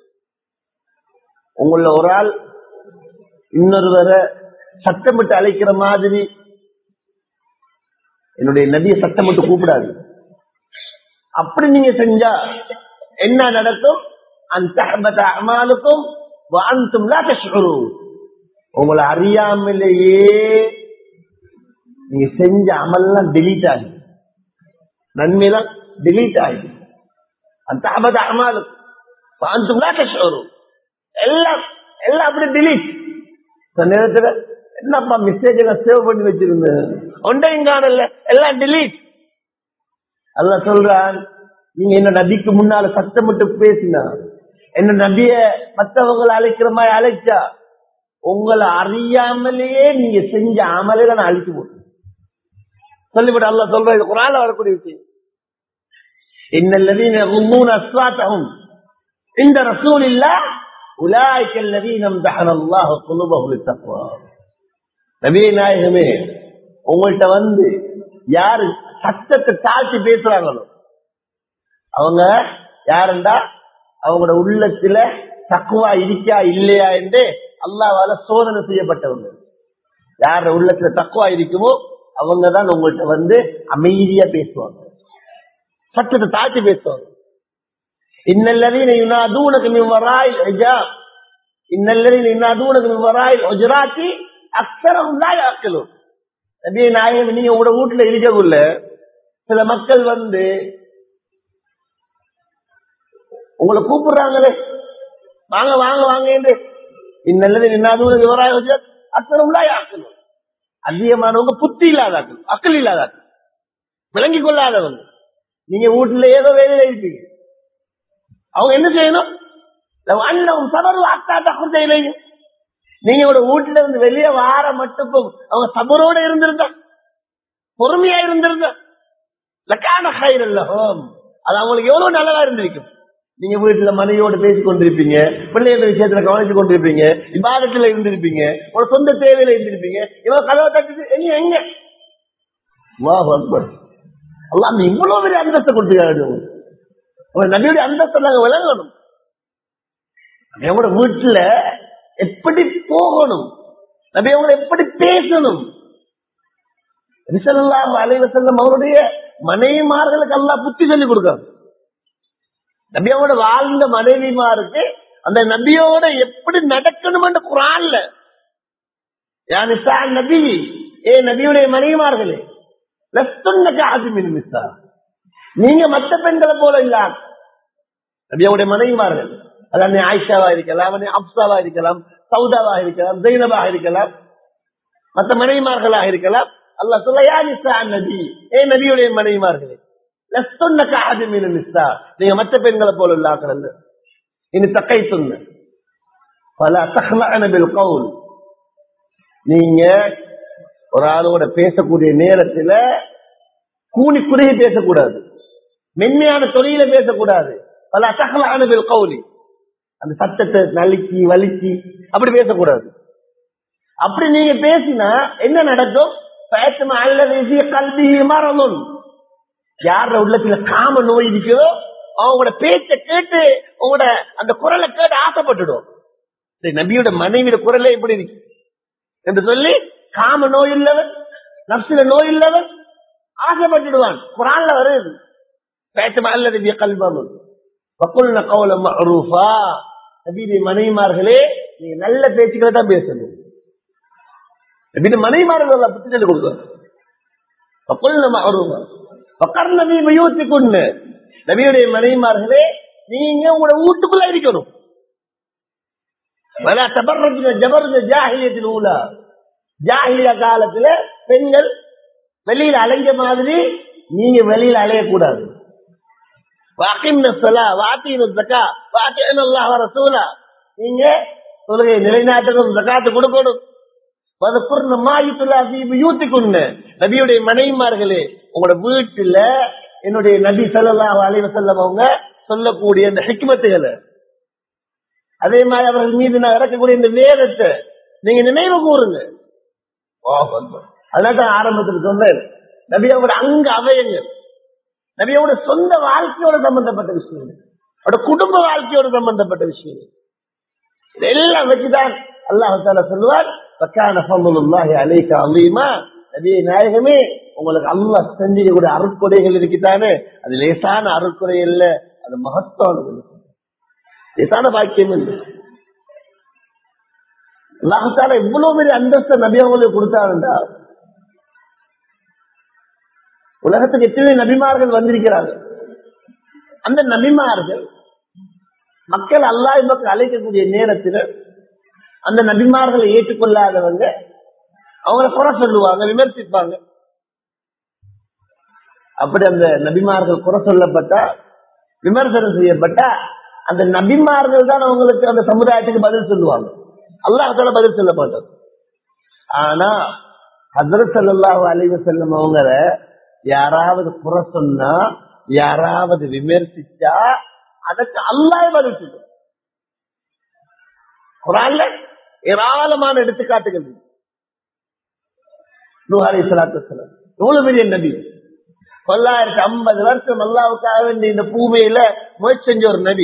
உங்கள ஒரு ஆள் இன்னொருவரை சத்தமிட்டு அழைக்கிற மாதிரி என்னுடைய நபியை சத்தமிட்டு கூப்பிடாது அப்படி நீங்க செஞ்சா என்ன நடக்கும் அந்த அமாலுக்கும் வாழ்ந்தும் உங்களை அறியாமலேயே நீங்க செஞ்ச அமல்லாம் டெலீட் ஆகுது நன்மையெல்லாம் டெலீட் ஆகுது அந்த அபத அமாலுக்கும் வாழ்ந்தும் கஷ்டம் எல்லாம் எல்லாம் அப்படி டிலீட் நேரத்துல என்னப்பா மிஸ்டேக் எல்லாம் சேவ் பண்ணி வச்சிருந்தேன் ஒன்றையும் காணல எல்லாம் டிலீட் அல்ல சொல்றான் நீங்க என்ன நபிக்கு முன்னால சத்தமிட்டு பேசினா என்ன நபிய மற்றவங்களை அழைக்கிற மாதிரி அழைச்சா உங்களை அறியாமலேயே நீங்க செஞ்ச அமலை நான் அழிச்சு போட்டு சொல்லிவிட்டு அல்ல சொல்ற இது குரால வரக்கூடிய விஷயம் இன்னல்லதீன யகும்மூன அஸ்வாத்தஹும் இந்த ரசூல் இல்ல உலாய்க்க அல்லதீனம் தஹனல்லாஹு குலுபஹு லித்தக்வா நபியே நாயகமே உங்கள்கிட்ட வந்து யாரு சத்தத்தை தாழ்த்தி பேசுறாங்களோ அவங்க யாருண்டா அவங்களோட உள்ளத்துல தக்குவா இருக்கா இல்லையா என்று அல்லாவால சோதனை செய்யப்பட்டவங்க யார உள்ளத்துல தக்குவா இருக்குமோ அவங்க தான் உங்கள்கிட்ட வந்து அமைதியா பேசுவாங்க சத்தத்தை தாழ்த்தி பேசுவாங்க இன்னல்லதீன யுனாதூனக மின் வராயில் ஹிஜாப் இன்னல்லதீன யுனாதூனக மின் வராயில் ஹுஜராத்தி அக்ஸரஹும் லா யாக்கிலூன் நபியே நாயகம் நீங்க உங்களோட வீட்டுல இருக்கக்குள்ள சில மக்கள் வந்து உங்களை கூப்பிடுறாங்களே வாங்க வாங்க வாங்க என்று இந்நல்லது நின்னாது விவராய வச்சு அத்தனம்லா யாக்கணும் அதிகமானவங்க புத்தி இல்லாதாக்கள் அக்கல் இல்லாதாக்கள் விளங்கி கொள்ளாதவங்க நீங்க வீட்டுல ஏதோ வேலையில இருப்பீங்க அவங்க என்ன செய்யணும் அண்ணன் சபரு அத்தாட்டா குந்தையிலையும் நீங்க ஒரு வீட்டுல இருந்து வெளியே வார மட்டும் அவங்க சபரோட இருந்திருந்தா பொறுமையா இருந்திருந்தா லக்கான கயிறு அது அவங்களுக்கு எவ்வளவு நல்லதா இருந்திருக்கும் நீங்க வீட்டுல மனைவியோட பேசி கொண்டிருப்பீங்க பிள்ளைகள விஷயத்துல கவனிச்சு கொண்டிருப்பீங்க விவாதத்துல இருந்திருப்பீங்க ஒரு சொந்த தேவையில இருந்திருப்பீங்க இவன் கதவை தட்டு எங்க எங்க வாஹ் அக்பர் அல்லாம இவ்வளவு பெரிய அந்தஸ்தை கொடுத்துக்காரு உங்க நபியுடைய அந்தஸ்தை நாங்க விளங்கணும் நம்மளோட வீட்டுல எப்படி போகணும் நபி அவங்களை எப்படி பேசணும் ரிசல்லாம் அலைவசல்லம் அவருடைய மனைவிமார்களுக்கு எல்லாம் புத்தி சொல்லி கொடுக்காரு நபியோட வாழ்ந்த மனைவிமாருக்கு அந்த நபியோட எப்படி நடக்கணும் என்று குரான்ல நபி ஏ நபியுடைய மனைவிமார்களே மிஸ்ஸா நீங்க மற்ற பெண்களை போல இல்ல நபியோடைய மனைவிமார்கள் அதாவது ஆயிஷாவா இருக்கலாம் அப்சாவா இருக்கலாம் சவுதாவா இருக்கலாம் ஜெயினபாக இருக்கலாம் மற்ற மனைவிமார்களாக இருக்கலாம் அல்ல சொல்ல யா நிசா நபி ஏ நபியுடைய மனைவிமார்களே நீங்க மற்ற பெண்களை போல இல்லாக்கள் இனி தக்கை சொன்ன பல அசகலானபில் கவுல் நீங்க ஒரு ஆளோட பேசக்கூடிய நேரத்துல கூணி குறுகி பேசக்கூடாது மென்மையான தொழில பேசக்கூடாது பல அசகலானபில் கவுலி அந்த சத்தத்தை நலுக்கி வலிக்கி அப்படி பேசக்கூடாது அப்படி நீங்க பேசினா என்ன நடக்கும் அல்லது கல்வி மரணம் யார உள்ளத்துல காம நோய் இருக்குதோ அவங்களோட பேச்ச கேட்டு உங்களோட அந்த குரலை கேட்டு ஆசைப்பட்டுடும் நபியோட மனைவியோட குரலே எப்படி இருக்கு என்று சொல்லி காம நோய் இல்லவன் நப்சில நோய் இல்லவன் ஆசைப்பட்டுடுவான் குரான்ல வருது பேச்ச அல்லது கல்வமும் வக்குல்ன கவுல மரூஃபா நபீதி மனைவிமார்களே நீங்க நல்ல பேச்சுக்களை தான் பேசணும் நபீதி மனைவிமார்கள் புத்தி சொல்லி கொடுக்கணும் வக்குல்ன மரூஃபா பக்கர் நபி யூத்தி கொண்டு நபியுடைய மனைவிமார்களே நீங்க உங்களோட வீட்டுக்குள்ள இருக்கணும் ஜாகிலியத்தில் உள்ள ஜாகிலிய காலத்துல பெண்கள் வெளியில அலைஞ்ச மாதிரி நீங்க வெளியில அலையக்கூடாது நீங்க தொழுகை நிலைநாட்டணும் ஜக்காத்து கொடுக்கணும் நபியுடைய மனைவிமார்களே உங்களோட வீட்டுல என்னுடைய நபி சல்லா அலைவ செல்லம் அவங்க சொல்லக்கூடிய இந்த ஹிக்மத்துகளை அதே மாதிரி அவர்கள் மீது நான் இறக்கக்கூடிய இந்த வேதத்தை நீங்க நினைவு கூறுங்க அதனால்தான் ஆரம்பத்தில் சொன்னேன் நபியோட அங்க அவயங்கள் நபியோட சொந்த வாழ்க்கையோட சம்பந்தப்பட்ட விஷயங்கள் அவரோட குடும்ப வாழ்க்கையோட சம்பந்தப்பட்ட விஷயங்கள் இதெல்லாம் வச்சுதான் அல்லாஹால சொல்லுவார் அலைக்க அலிமா நபிய நாயகமே உங்களுக்கு அல்லா செஞ்சிக்கக்கூடிய அருட்கொடைகள் இருக்குதானே அது லேசான அருட்கொடை இல்ல அது மகத்துவம் லேசான பாக்கியம் இல்லை அல்லாஹால இவ்வளவு பெரிய அந்தஸ்த நபி அவங்களுக்கு கொடுத்தாருண்டா உலகத்துக்கு எத்தனை நபிமார்கள் வந்திருக்கிறார்கள் அந்த நபிமார்கள் மக்கள் அல்லா மக்கள் அழைக்கக்கூடிய நேரத்தில் அந்த நபிமார்களை ஏற்றுக்கொள்ளாதவங்க அவங்கள குறை சொல்லுவாங்க விமர்சிப்பாங்க அப்படி அந்த நபிமார்கள் குறை சொல்லப்பட்டா விமர்சனம் செய்யப்பட்டா அந்த நபிமார்கள் தான் அவங்களுக்கு அந்த சமுதாயத்துக்கு பதில் சொல்லுவாங்க அல்லாஹால பதில் சொல்ல மாட்டார் ஆனா ஹசரத் சல்லாஹு அலைவ செல்லம் அவங்கள யாராவது குறை சொன்னா யாராவது விமர்சிச்சா அதற்கு அல்லாஹ் பதில் சொல்லுவார் குரான்ல ஏராளமான எடுத்துக்காட்டுகள் இருக்கு. நூஹ் அலைஹிஸ்ஸலாத்து வஸ்ஸலாம் எவ்வளவு பெரிய நபி தொள்ளாயிரத்தி ஐம்பது வருஷம் அல்லாவுக்காக வேண்டிய இந்த பூமியில முயற்சி செஞ்ச ஒரு நபி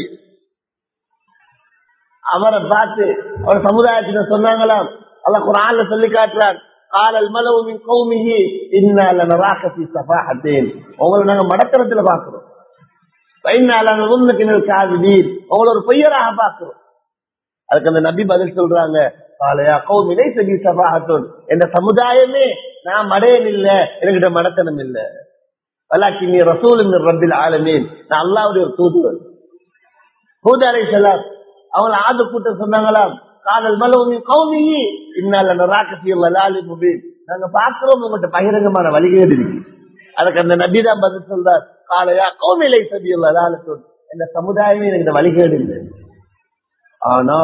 அவரை பார்த்து அவர் சமுதாயத்தினர் சொன்னாங்களாம் அல்லாஹ் குரான்ல சொல்லி காட்டுறான் قال الملأ من قومه إنا لنراك في سفاحتين உங்களை நாங்க மடத்தரத்துல பாக்குறோம் وإنا لنظنك من الكاذبين உங்களை ஒரு பொய்யராக பாக்குறோம் அதுக்கு அந்த நபி பதில் சொல்றாங்க காலையா கௌமினை சபி சபாஹத்துன் என்ற சமுதாயமே நான் மடையன் இல்ல என்கிட்ட மடத்தனம் இல்ல வலாக்கி நீ ரசூல் ரப்பில் ஆலமீன் நான் அல்லாவுடைய ஒரு தூதுவர் ஹூத் அலைஹிஸ்ஸலாம் அவங்க ஆது கூட்டம் சொன்னாங்களாம் காதல் மலவுமி கௌமியி இன்னால நராக்கசி வலாலி முபீன் நாங்க பாக்குறோம் உங்கள்கிட்ட பகிரங்கமான வழிகேடு இருக்கு அதுக்கு அந்த நபி தான் பதில் சொல்றார் காலையா கௌமிலை சபியுள்ள வலாலத்துன் இந்த சமுதாயமே எனக்கு வழிகேடு இல்லை ஆனா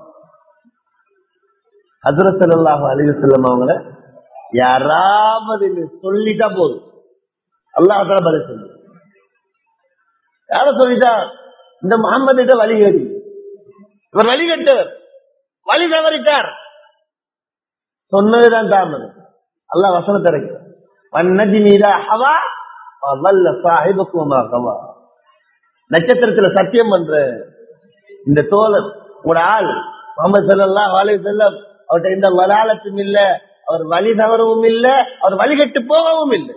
ஹசரத் ஸல்லல்லாஹு அலைஹி வஸல்லம் அவங்கள யாராவது நீ சொல்லிட்டா போதும் அல்லாஹ் தஆலா பதில் சொல்லு யார சொல்லிட்டா இந்த முகம்மது வழிகேடு இவர் வழிகட்டவர் வழி தவறிட்டார் சொன்னதுதான் தாமதம் அல்லாஹ் வசனத்தை இறக்கிறார் வன்னதி மீதா ஹவா வல்ல சாஹிபக்குமா கவா நட்சத்திரத்துல சத்தியம் பண்ற இந்த தோழர் உங்களோட ஆள் முகமது சல்லாஹ் அலி செல்லம் அவர்கிட்ட எந்த வலாலத்தும் இல்ல அவர் வழி தவறவும் இல்ல அவர் வழிகட்டு போகவும் இல்லை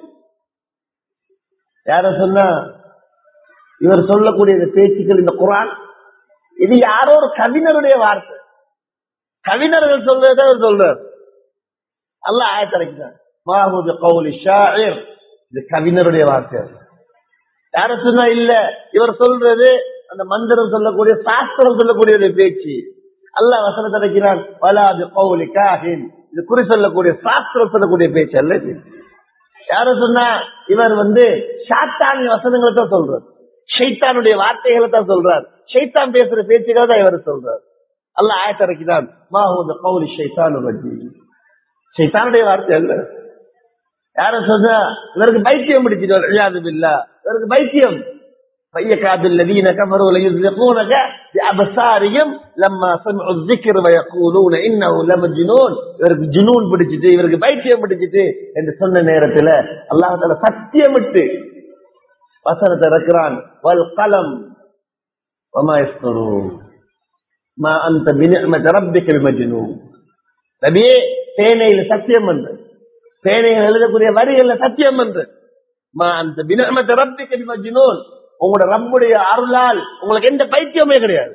யார சொன்னா இவர் சொல்லக்கூடிய இந்த பேச்சுக்கள் இந்த குரான் இது யாரோ ஒரு கவிஞருடைய வார்த்தை கவிஞர்கள் சொல்றதை அவர் சொல்றார் அல்ல ஆயத்தரைக்கிறார் மாஹூது கௌலி ஷாயிர் இது கவிஞருடைய வார்த்தை யார சொன்னா இல்ல இவர் சொல்றது அந்த மந்திரம் சொல்லக்கூடிய சாஸ்திரம் சொல்லக்கூடிய ஒரு பேச்சு அல்ல வசனத்தை இருக்கிறான் வலாது கௌலி காஹின் இது குறி சொல்லக்கூடிய சாஸ்திரம் சொல்லக்கூடிய பேச்சு அல்ல இது யார சொன்னா இவர் வந்து சாத்தானி வசனங்களை தான் சொல்றார் ஷைத்தானுடைய வார்த்தைகளை தான் சொல்றார் ஷைத்தான் பேசுற பேச்சுகளை தான் இவர் சொல்றார் அல்ல ஆயத்திறக்கிறான் மாஹூது கௌலி ஷைத்தான் ஷைத்தானுடைய வார்த்தை அல்ல யார சொன்னா இவருக்கு பைத்தியம் பிடிச்சிட்டு இல்ல இவருக்கு பைத்தியம் فيكاد الذين كفروا ليزلقونك بأبصارهم لما سمعوا الذكر ويقولون إنه لمجنون இவருக்கு ஜுனூன் பிடிச்சிட்டு இவருக்கு பைத்தியம் பிடிச்சிட்டு என்று சொன்ன நேரத்துல அல்லாஹால சத்தியமிட்டு வசனத்தை இறக்கிறான் வல் கலம் وما يسطرون ما أنت بنعمة ربك بمجنون நபியே பேனையில சத்தியம் என்று பேனையில் எழுதக்கூடிய வரிகள்ல சத்தியம் என்று மா அந்த பினமத்த ரப்பிக்கு பிமஜ்னூன் உங்களோட ரப்புடைய அருளால் உங்களுக்கு எந்த பைத்தியமே கிடையாது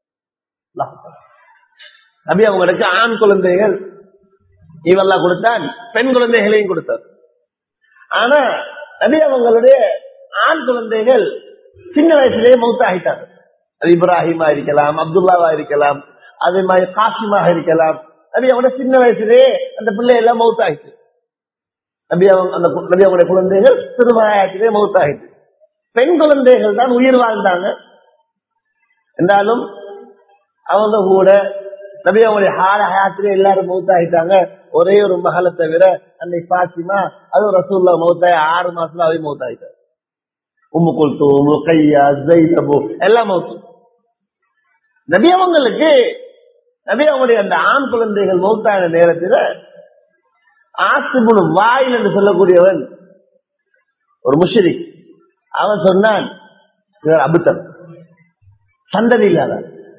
நபி அவங்களுக்கு ஆண் குழந்தைகள் இவெல்லாம் கொடுத்தான் பெண் குழந்தைகளையும் கொடுத்தார் ஆனா நபி அவங்களுடைய ஆண் குழந்தைகள் சின்ன வயசுலேயே மௌத்தாகிட்டாங்க அது இப்ராஹிமா இருக்கலாம் அப்துல்லாவா இருக்கலாம் அதே மாதிரி காசிமாக இருக்கலாம் நபி அவங்க சின்ன வயசுலேயே அந்த பிள்ளை எல்லாம் மௌத்தாகிட்டு நபி அவங்க அந்த நபி அவங்களுடைய குழந்தைகள் சிறுமாயத்திலே மௌத்தாகிட்டு பெண் குழந்தைகள் தான் உயிர் வாழ்ந்தாங்க என்றாலும் அவங்க கூட நபி அவங்களுடைய ஹார ஹயாத்திலே எல்லாரும் மௌத்தாகிட்டாங்க ஒரே ஒரு மகளை தவிர அன்னை பாத்திமா அது ரசூல்லா மௌத்தாய் ஆறு மாசத்துல அவை மௌத்தாகிட்டாங்க உம்மு குல்தூம் கையா ஜெய்தபு எல்லாம் மௌத்து நபி அவங்களுக்கு நபி அவங்களுடைய அந்த ஆண் குழந்தைகள் மௌத்தான நேரத்தில் ஆசிபுன் வாயில் என்று சொல்லக்கூடியவன் ஒரு முஷரிக் அவன் சொன்னான் இவர் அபுத்தன் சந்ததி இல்லாத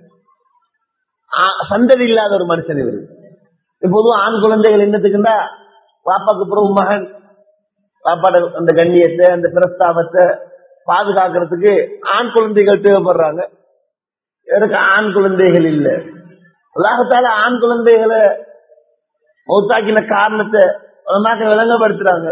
சந்ததி இல்லாத ஒரு மனுஷன் இவர் இப்போதும் ஆண் குழந்தைகள் என்னத்துக்குண்டா பாப்பாக்கு பிறகு மகன் பாப்பாட அந்த கண்ணியத்தை அந்த பிரஸ்தாபத்தை பாதுகாக்கிறதுக்கு ஆண் குழந்தைகள் தேவைப்படுறாங்க எனக்கு ஆண் குழந்தைகள் இல்லை உலகத்தால ஆண் குழந்தைகளை மௌத்தாக்கின காரணத்தை விளங்கப்படுத்துறாங்க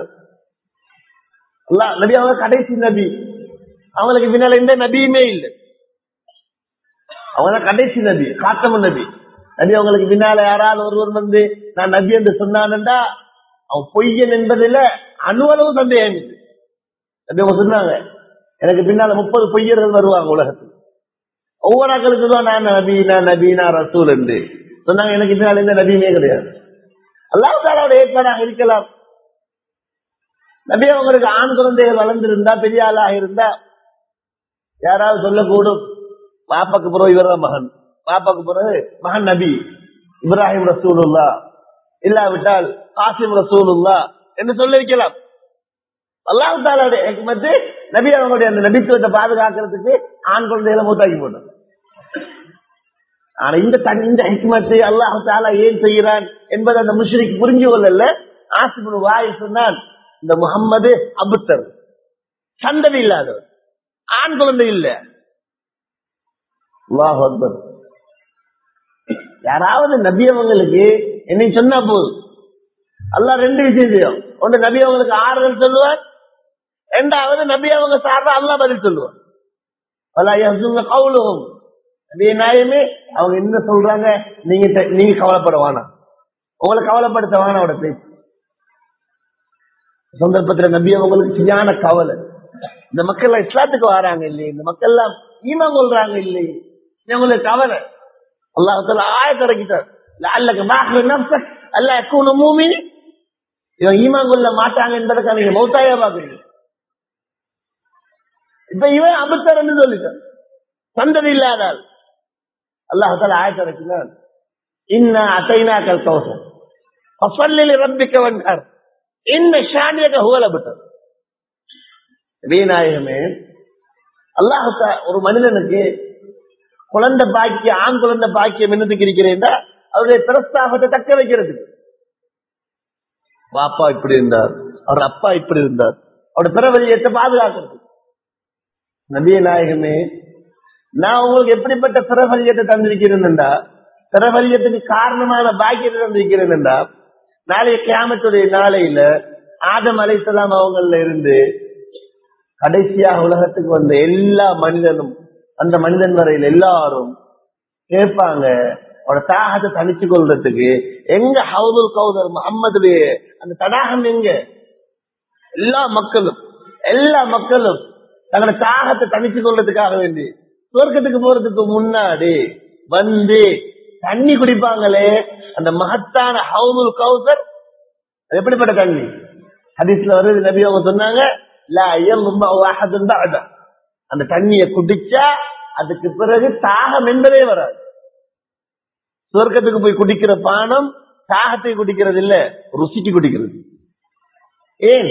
நபி அவங்க கடைசி நபி அவங்களுக்கு பின்னால எந்த நபியுமே இல்லை அவங்க கடைசி நபி காத்தம நபி நபி அவங்களுக்கு பின்னால யாராவது ஒருவர் வந்து நான் நபி என்று சொன்னான்டா அவன் பொய்யன் என்பதில் அணுவளவு சந்தேகம் இல்லை நபி அவங்க சொன்னாங்க எனக்கு பின்னால முப்பது பொய்யர்கள் வருவாங்க உலகத்தில் ஒவ்வொரு ஆக்களுக்கு தான் நான் நபி நான் நபி நான் ரசூல் என்று சொன்னாங்க எனக்கு இதனால எந்த நபியுமே கிடையாது அல்லாஹ் தாலாவோட ஏற்பாடாக இருக்கலாம் நபி அவங்களுக்கு ஆண் குழந்தைகள் வளர்ந்திருந்தா பெரிய ஆளாக இருந்தா யாராவது சொல்லக்கூடும் பாப்பாக்கு பிறகு இவர் தான் மகன் பாப்பாக்கு பிறகு மகன் நபி இப்ராஹிம் ரசூலுல்லா இல்லாவிட்டால் காசிம் ரசூலுல்லா என்று சொல்லி வைக்கலாம் அல்லாஹ் தாலாவுடைய ஹிக்மத்து நபி அவங்களுடைய அந்த நபித்துவத்தை பாதுகாக்கிறதுக்கு ஆண் குழந்தைகளை மூத்தாக்கி போட்டார் ஆனா இந்த தன் இந்த ஹிக்மத்தை அல்லாஹ் தாலா ஏன் செய்கிறான் என்பதை அந்த முஷ்ரிக் புரிஞ்சு கொள்ளல ஆசிபுன் வாய் சொன்னான் இந்த முகம்மது அபுத்தர் சந்ததி இல்லாதவர் ஆண் குழந்தை இல்ல அல்லாஹ் அக்பர் யாராவது நபி அவங்களுக்கு என்னை சொன்னா போதும் அல்லாஹ் ரெண்டு விஷயம் செய்யும் ஒன்று நபி அவங்களுக்கு ஆறுதல் சொல்லுவார் ரெண்டாவது நபி அவங்க சார்பா அல்லாஹ் பதில் சொல்லுவார் பல கவுலுவும் நபிய நாயமே அவங்க என்ன சொல்றாங்க நீங்க தெ- நீங்க கவலைப்பட வேணாம் உங்களை கவலைப்படுத்த வேணாம் அவட பேச்சு சந்தர்ப்பத்துல நபி அவங்களுக்கு சரியான கவலை இந்த மக்கள் எல்லாம் இஸ்லாத்துக்கு வராங்க இல்லையே இந்த மக்கள் எல்லாம் ஈமா கொள்றாங்க இல்லையே இவங்களுக்கு கவலை அல்லாஹத்துல ஆயத்தை இறக்கிட்டார் அல்லக்கு மாஹு நப்சக் அல்ல எக்கூனு மூமினி இவன் ஈமா கொள்ள மாட்டாங்க என்பதற்காக நீங்க மௌத்தாயா பாக்குறீங்க இப்ப இவன் அபுத்தர் என்று சொல்லிட்டான் சந்ததி இல்லாதால் அல்லாஹால ஆயத்தை இறக்கினான் இன்ன அத்தைனாக்கல் கவசம் ஃபசல்லில் ரப்பிக்க வந்தார் இன்ன ஷானியக ஹுவல் அபுத்தர் வீநாயகமே அல்லாஹா ஒரு மனிதனுக்கு குழந்தை பாக்கியம் ஆண் குழந்தை பாக்கியம் என்னதுக்கு இருக்கிறேன்டா அவருடைய பிரஸ்தாபத்தை தக்க வைக்கிறதுக்கு பாப்பா இப்படி இருந்தார் அவர் அப்பா இப்படி இருந்தார் அவருடைய பிறவழியத்தை பாதுகாக்கிறது நபிய நாயகமே நான் உங்களுக்கு எப்படிப்பட்ட பிறவழியத்தை தந்திருக்கிறேன்டா பிறவழியத்துக்கு காரணமான பாக்கியத்தை தந்திருக்கிறேன்டா நாளைய கியாமத்துடைய நாளையில ஆதம் அலைசலாம் அவங்கள இருந்து கடைசியாக உலகத்துக்கு வந்த எல்லா மனிதனும் அந்த மனிதன் வரையில் எல்லாரும் கேட்பாங்க அவட தாகத்தை தனிச்சு கொள்றதுக்கு எங்க ஹவுதுல் கௌதர் முகம்மதுடைய அந்த தடாகம் எங்க எல்லா மக்களும் எல்லா மக்களும் தங்களோட தாகத்தை தனிச்சு கொள்றதுக்காக வேண்டி சொர்க்கத்துக்கு போறதுக்கு முன்னாடி வந்து தண்ணி குடிப்பாங்களே அந்த மகத்தான ஹவுதுல் கௌசர் அது எப்படிப்பட்ட தண்ணி ஹதீஸ்ல வருது நபி அவங்க சொன்னாங்க லா யம்மா வாஹதுன் பஅத. அந்த தண்ணியை குடிச்சா அதுக்கு பிறகு தாகம் என்பதே வராது சொர்க்கத்துக்கு போய் குடிக்கிற பானம் தாகத்தை குடிக்கிறது இல்ல ருசிக்கு குடிக்கிறது ஏன்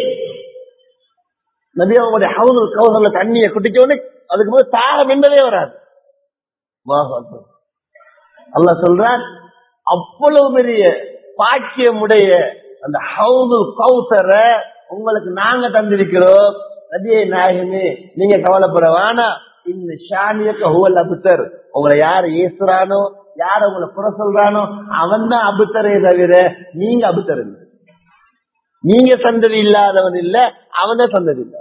நபி அவங்களுடைய ஹவுதுல் கௌசர்ல தண்ணியை குடிக்க உடனே அதுக்கு போய் தாகம் என்பதே வராது அல்லாஹ் அக்பர். அல்லாஹ் சொல்றான் அவ்வளவு பெரிய பாக்கியமுடைய அந்த ஹவுதுல் கௌசரை உங்களுக்கு நாங்க தந்திருக்கிறோம் நபியை நாயகமே நீங்க கவலைப்பட வேணாம் இந்த ஷானியக்க ஹுவல் அபுத்தர் உங்களை யார் ஏசுறானோ யார் உங்களை புற சொல்றானோ அவன் தான் அபுத்தரே தவிர நீங்க அபுத்தர் இல்லை நீங்க சந்ததி இல்லாதவன் இல்ல அவன் தான் சந்ததி இல்ல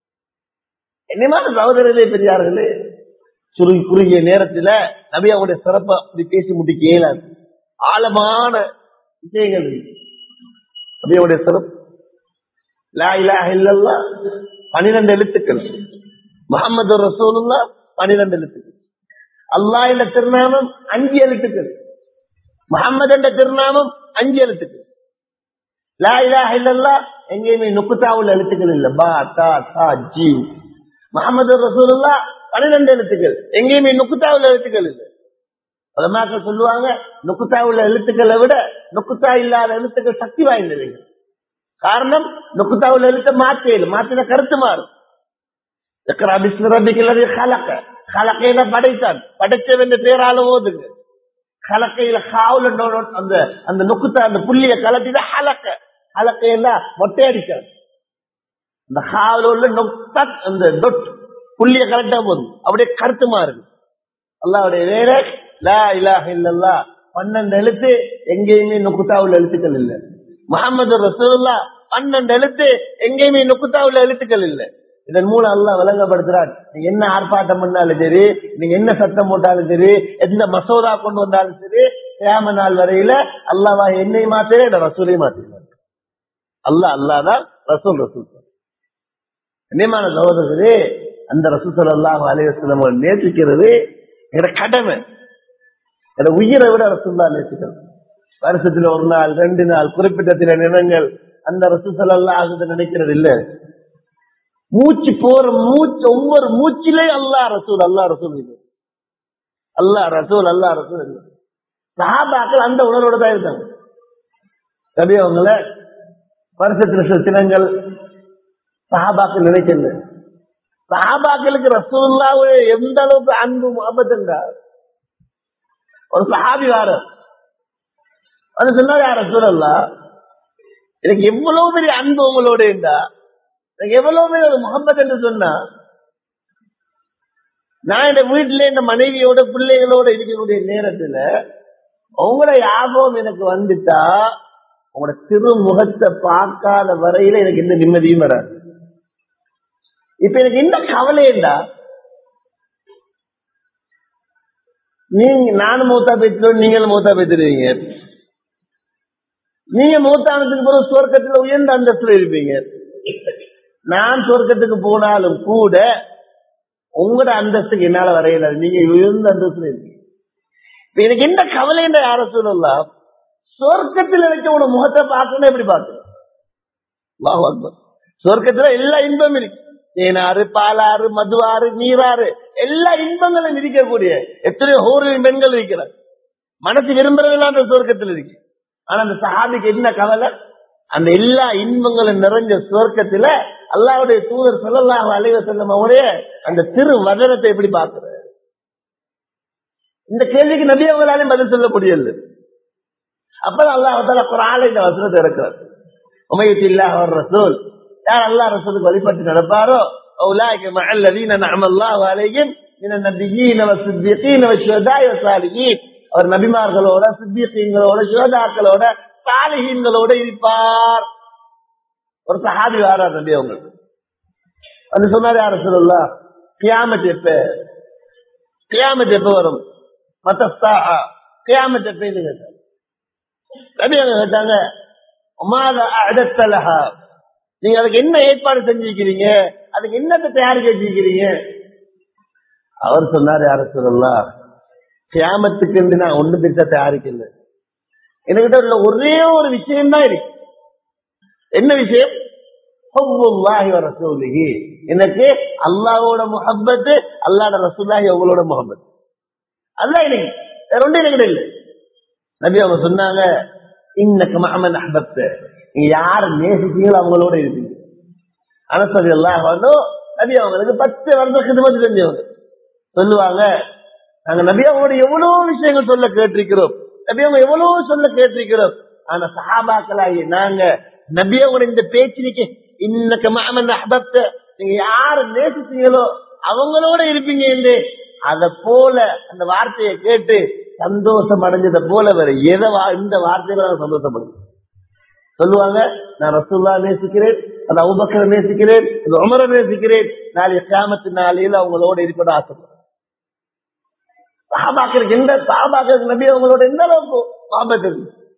என்னமான சகோதரர்களே பெரியார்களே சுருங்கி குறுகிய நேரத்துல நபி அவருடைய சிறப்பை அப்படி பேசி முடிக்க இயலாது ஆழமான விஷயங்கள் இருக்கு. நபியோடைய சிறப்பு லா இலாஹ இல்லல்லாஹ் பனிரெண்டு எழுத்துக்கள் முகமது ரசூலுல்லா பனிரெண்டு எழுத்துக்கள் அல்லாஹ் என்ற திருநாமம் அஞ்சு எழுத்துக்கள் முகமது என்ற திருநாமம் அஞ்சு எழுத்துக்கள் லா இலாஹ இல்லல்லாஹ் எங்கேயுமே நுக்குத்தாவுள்ள எழுத்துக்கள் இல்ல பா தா தா ஜி முகமது ரசூலுல்லா பன்னிரெண்டு எழுத்துக்கள் எங்கேயுமே நுக்குத்தாவுள்ள எழுத்துக்கள் இல்லை பலமாக்கள் சொல்லுவாங்க நுக்குத்தா உள்ள எழுத்துக்களை விட நுக்குத்தா இல்லாத எழுத்துக்கள் சக்தி வாய்ந்தவைகள் காரணம் நுக்குத்தா உள்ள எழுத்தை மாற்றியது மாற்றின கருத்து மாறும் இக்ரா பிஸ்மி ரப்பிக்கல்லது ஹலக்க ஹலக்கையில படைத்தான் படைச்சவன் பேரால ஓதுங்க ஹலக்கையில காவுல நோ- அந்த அந்த நுக்குத்தா அந்த புள்ளிய கலட்டிதான் ஹலக்க ஹலக்கையில மொட்டை அடிச்சான் அந்த ஹாவுல உள்ள நொக்தா அந்த டொட் புள்ளிய கலட்டா போதும் அப்படியே கருத்து மாறுது அல்லாவுடைய வேற லா இலாஹ இல்லல்லா பன்னெண்டு எழுத்து எங்கேயுமே நுக்குத்தாவுள்ள எழுத்துக்கள் இல்ல முகமது ரசூல்லா பன்னெண்டு எழுத்து எங்கேயுமே நுக்குத்தாவுள்ள எழுத்துக்கள் இல்ல இதன் மூலம் அல்லாஹ் விளங்கப்படுத்துறான் நீங்க என்ன ஆர்ப்பாட்டம் பண்ணாலும் சரி நீங்க என்ன சத்தம் போட்டாலும் சரி எந்த மசோதா கொண்டு வந்தாலும் சரி கியாம நாள் வரையில அல்லாவா என்னை மாத்தே இந்த ரசூலை மாத்திடுவார் அல்லாஹ் அல்லாதான் ரசூல் ரசூல் கண்ணியமான சகோதரர்களே அந்த ரசூல் ஸல்லல்லாஹு அலைஹி வஸல்லம் நேசிக்கிறது எங்க கடமை என்னோட உயிரை விட ரசூல்லா நேசிக்கணும் வருஷத்துல ஒரு நாள் ரெண்டு நாள் குறிப்பிட்ட சில நிறங்கள் அந்த ரசூசல்லாம் ஆகுது நினைக்கிறது இல்ல மூச்சு போற மூச்சு ஒவ்வொரு மூச்சிலே அல்லா ரசூல் அல்லா ரசூல் இல்லை அல்லா ரசூல் அல்லா ரசூல் இல்லை சஹாபாக்கள் அந்த உணர்வோட தான் இருக்காங்க கவி அவங்கள வருஷத்துல சில தினங்கள் சஹாபாக்கள் நினைக்கல சஹாபாக்களுக்கு ரசூல்லாவே எந்த அளவுக்கு அன்பு முகமது என்றார் ஒரு சஹாபி வார அது சொன்னார் யார் ரசூலல்லா எனக்கு எவ்வளவு பெரிய அன்பு உங்களோட இருந்தா எனக்கு எவ்வளவு பெரிய ஒரு முகமது என்று சொன்னா நான் என் வீட்டுல இந்த மனைவியோட பிள்ளைகளோட இருக்கக்கூடிய நேரத்துல உங்களோட ஞாபகம் எனக்கு வந்துட்டா உங்களோட திருமுகத்தை பார்க்காத வரையில எனக்கு எந்த நிம்மதியும் வராது இப்ப எனக்கு என்ன கவலைண்டா நீங்க நானும் மூத்தா பேசுறோம் நீங்களும் மூத்தா பேசுறீங்க நீங்க மூத்தானதுக்கு பிறகு சொர்க்கத்துல உயர்ந்த அந்தஸ்துல இருப்பீங்க நான் சொர்க்கத்துக்கு போனாலும் கூட உங்களோட அந்தஸ்துக்கு என்னால வரையில நீங்க உயர்ந்த அந்தஸ்துல இருப்பீங்க இப்ப எனக்கு என்ன கவலைன்ற யார சொல்லலாம் சொர்க்கத்தில் வச்ச உன முகத்தை பார்க்கணும் எப்படி பார்க்கணும் சொர்க்கத்துல எல்லா இன்பம் இருக்கு தேனாறு பாலாறு மதுவாறு நீராறு எல்லா இன்பங்களும் இருக்கக்கூடிய எத்தனையோ ஹோரில் பெண்கள் இருக்கிறார் மனசு விரும்புறதெல்லாம் அந்த சொர்க்கத்தில் இருக்கு ஆனா அந்த சஹாபிக்கு என்ன கவலை அந்த எல்லா இன்பங்களும் நிறைஞ்ச சுவர்க்கத்துல அல்லாவுடைய தூதர் சொல்லலாம் அலைவ செல்லும் அவரே அந்த திரு வதனத்தை எப்படி பார்க்கிற இந்த கேள்விக்கு நபி அவங்களாலையும் பதில் சொல்ல முடியல அப்பதான் அல்லாஹால குரால இந்த வசனத்தை இருக்கிறார் உமையத்து இல்லாஹ் அவர் ரசூல் யார் அல்லா ரசூலுக்கு வழிபட்டு நடப்பாரோ أولئك مع الذين نعم الله عليهم من النبيين والصديقين والشهداء والصالحين அவர் நபிமார்களோட சித்தியங்களோட சுகதாக்களோட சாலிஹீன்களோட இருப்பார் ஒரு சஹாபி வாரார் நபி அவங்களுக்கு வந்து சொன்னார் யார சொல்லலாம் கியாமத் எப்ப கியாமத் எப்ப வரும் மத்தஸ்தா கியாமத் எப்ப கேட்டார் நபி அவங்க கேட்டாங்க உமாத அடத்தலஹா நீங்க அதுக்கு என்ன ஏற்பாடு செஞ்சிருக்கிறீங்க அதுக்கு என்னத்தை தயாரிக்க வச்சிருக்கிறீங்க அவர் சொன்னார் யார சொல்லலாம் கியாமத்துக்கு நான் ஒண்ணு பெருசா தயாரிக்கல என்கிட்ட உள்ள ஒரே ஒரு விஷயம் தான் இருக்கு என்ன விஷயம் ரசூலிகி எனக்கு அல்லாவோட முகப்பத்து அல்லாட ரசூல்லாஹி அவங்களோட முகப்பத் அல்ல எனக்கு வேற ஒன்றும் என்கிட்ட இல்லை நபி அவங்க சொன்னாங்க இன்னக்கு மகமன் அஹபத்து நீங்க யார நேசிச்சீங்களோ அவங்களோட இருப்பீங்க அனசதி எல்லாம் நபி அவங்களுக்கு பத்து வருஷம் கிதமத்து செஞ்சவங்க சொல்லுவாங்க நாங்க நபி அவங்களோட எவ்வளவு விஷயங்கள் சொல்ல கேட்டிருக்கிறோம் நபி அவங்க எவ்வளவு சொல்ல கேட்டிருக்கிறோம் ஆனா சஹாபாக்களாகி நாங்க நபி அவங்களோட இந்த பேச்சு நிக்க இன்னக்கு மகமன் அஹபத்து நீங்க யார நேசிச்சீங்களோ அவங்களோட இருப்பீங்க என்று அத போல அந்த வார்த்தையை கேட்டு சந்தோஷம் அடைஞ்சதை போல வேற எதை இந்த வார்த்தையில நான் சந்தோஷப்படுங்க சொல்லுவாங்க நான் ரசூல்லா நேசிக்கிறேன் அந்த அவுபக்கரை நேசிக்கிறேன் அந்த உமரை நேசிக்கிறேன் நாளைய கிராமத்து நாளையில அவங்களோட இருப்பட ஆசைப்படுறேன் சாபாக்களுக்கு எந்த சாபாக்களுக்கு நபி அவங்களோட எந்த அளவுக்கு ஆபத்து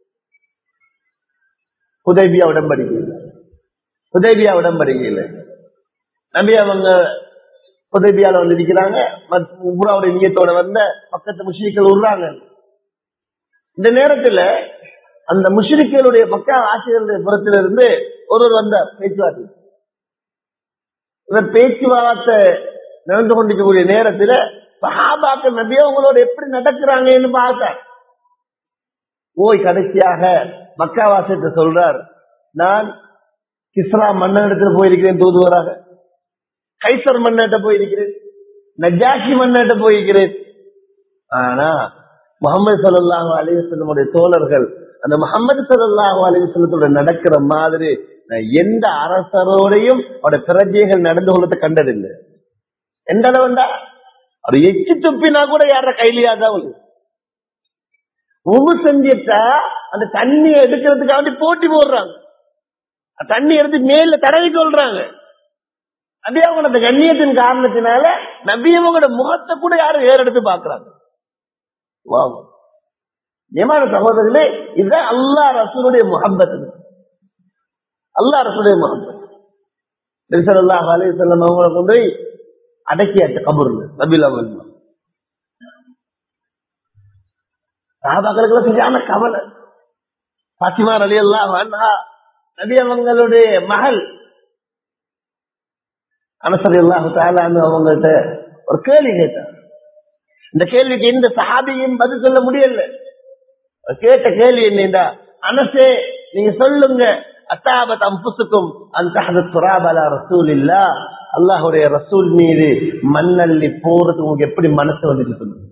உதவியா உடம்படிக்கையில் உதவியா உடம்படிக்கையில் நபி அவங்க உதவியால வந்து இருக்கிறாங்க உம்ராவுடைய நீயத்தோட வந்த பக்கத்து முஷிக்கள் விடுறாங்க இந்த நேரத்துல அந்த முஷிரிக்களுடைய மக்கா ஆசிரியருடைய புறத்தில இருந்து ஒருவர் வந்த பேச்சுவார்த்தை இவர் பேச்சுவார்த்தை நடந்து கொண்டிருக்கக்கூடிய நேரத்துல சஹாபாக்கள் நபியா உங்களோட எப்படி நடக்கிறாங்கன்னு பார்த்தார் போய் கடைசியாக மக்காவாசத்தை சொல்றார் நான் கிஸ்ரா மன்னனிடத்தில் போயிருக்கிறேன் தூதுவராக கைசர் மன்னிட்ட போயிருக்கிறேன் நஜாஷி மன்னிட்ட போயிருக்கிறேன் ஆனா முகமது சல்லாஹூ அலிவசல்லமுடைய தோழர்கள் அந்த முகமது சல்லாஹூ அலிவசல்லத்தோட நடக்கிற மாதிரி நான் எந்த அரசரோடையும் அவருடைய பிரஜைகள் நடந்து கொள்ளத்தை கண்டதில்லை எந்த அளவுண்டா அவர் எச்சு துப்பினா கூட யார கையிலையாதான் உபு செஞ்சிட்டா அந்த தண்ணியை எடுக்கிறதுக்காக போட்டி போடுறாங்க தண்ணி எடுத்து மேல தடவி கொள்றாங்க அதே அவங்க அந்த கண்ணியத்தின் காரணத்தினால நபியவங்களோட முகத்தை கூட யாரும் ஏறெடுத்து பாக்குறாங்க ஏமான சகோதரர்களே இதுதான் அல்லா ரசூலுடைய முகம்பத் அல்லா ரசூலுடைய முகம்பத் அல்லாஹ் அலி சொல்லம் அவங்களை கொண்டு போய் அடக்கியாச்சு கபூர்ல நபில் அவர்கள் சாபாக்களுக்கு சரியான கவலை பாத்திமா அலி அல்லாஹ் நபி அவங்களுடைய மகள் அனசரி அல்லாஹு தாலான்னு அவங்கள்ட்ட ஒரு கேள்வி கேட்டார் இந்த கேள்விக்கு எந்த சஹாபியும் பதில் சொல்ல முடியல அவர் கேட்ட கேள்வி என்னடா அனசே நீங்க சொல்லுங்க அத்தாபத் அம்புசுக்கும் அந்த துராபலா ரசூல் இல்ல அல்லாஹுடைய ரசூல் மீது மண்ணள்ளி போறது உங்களுக்கு எப்படி மனசு வந்துட்டு சொல்லுங்க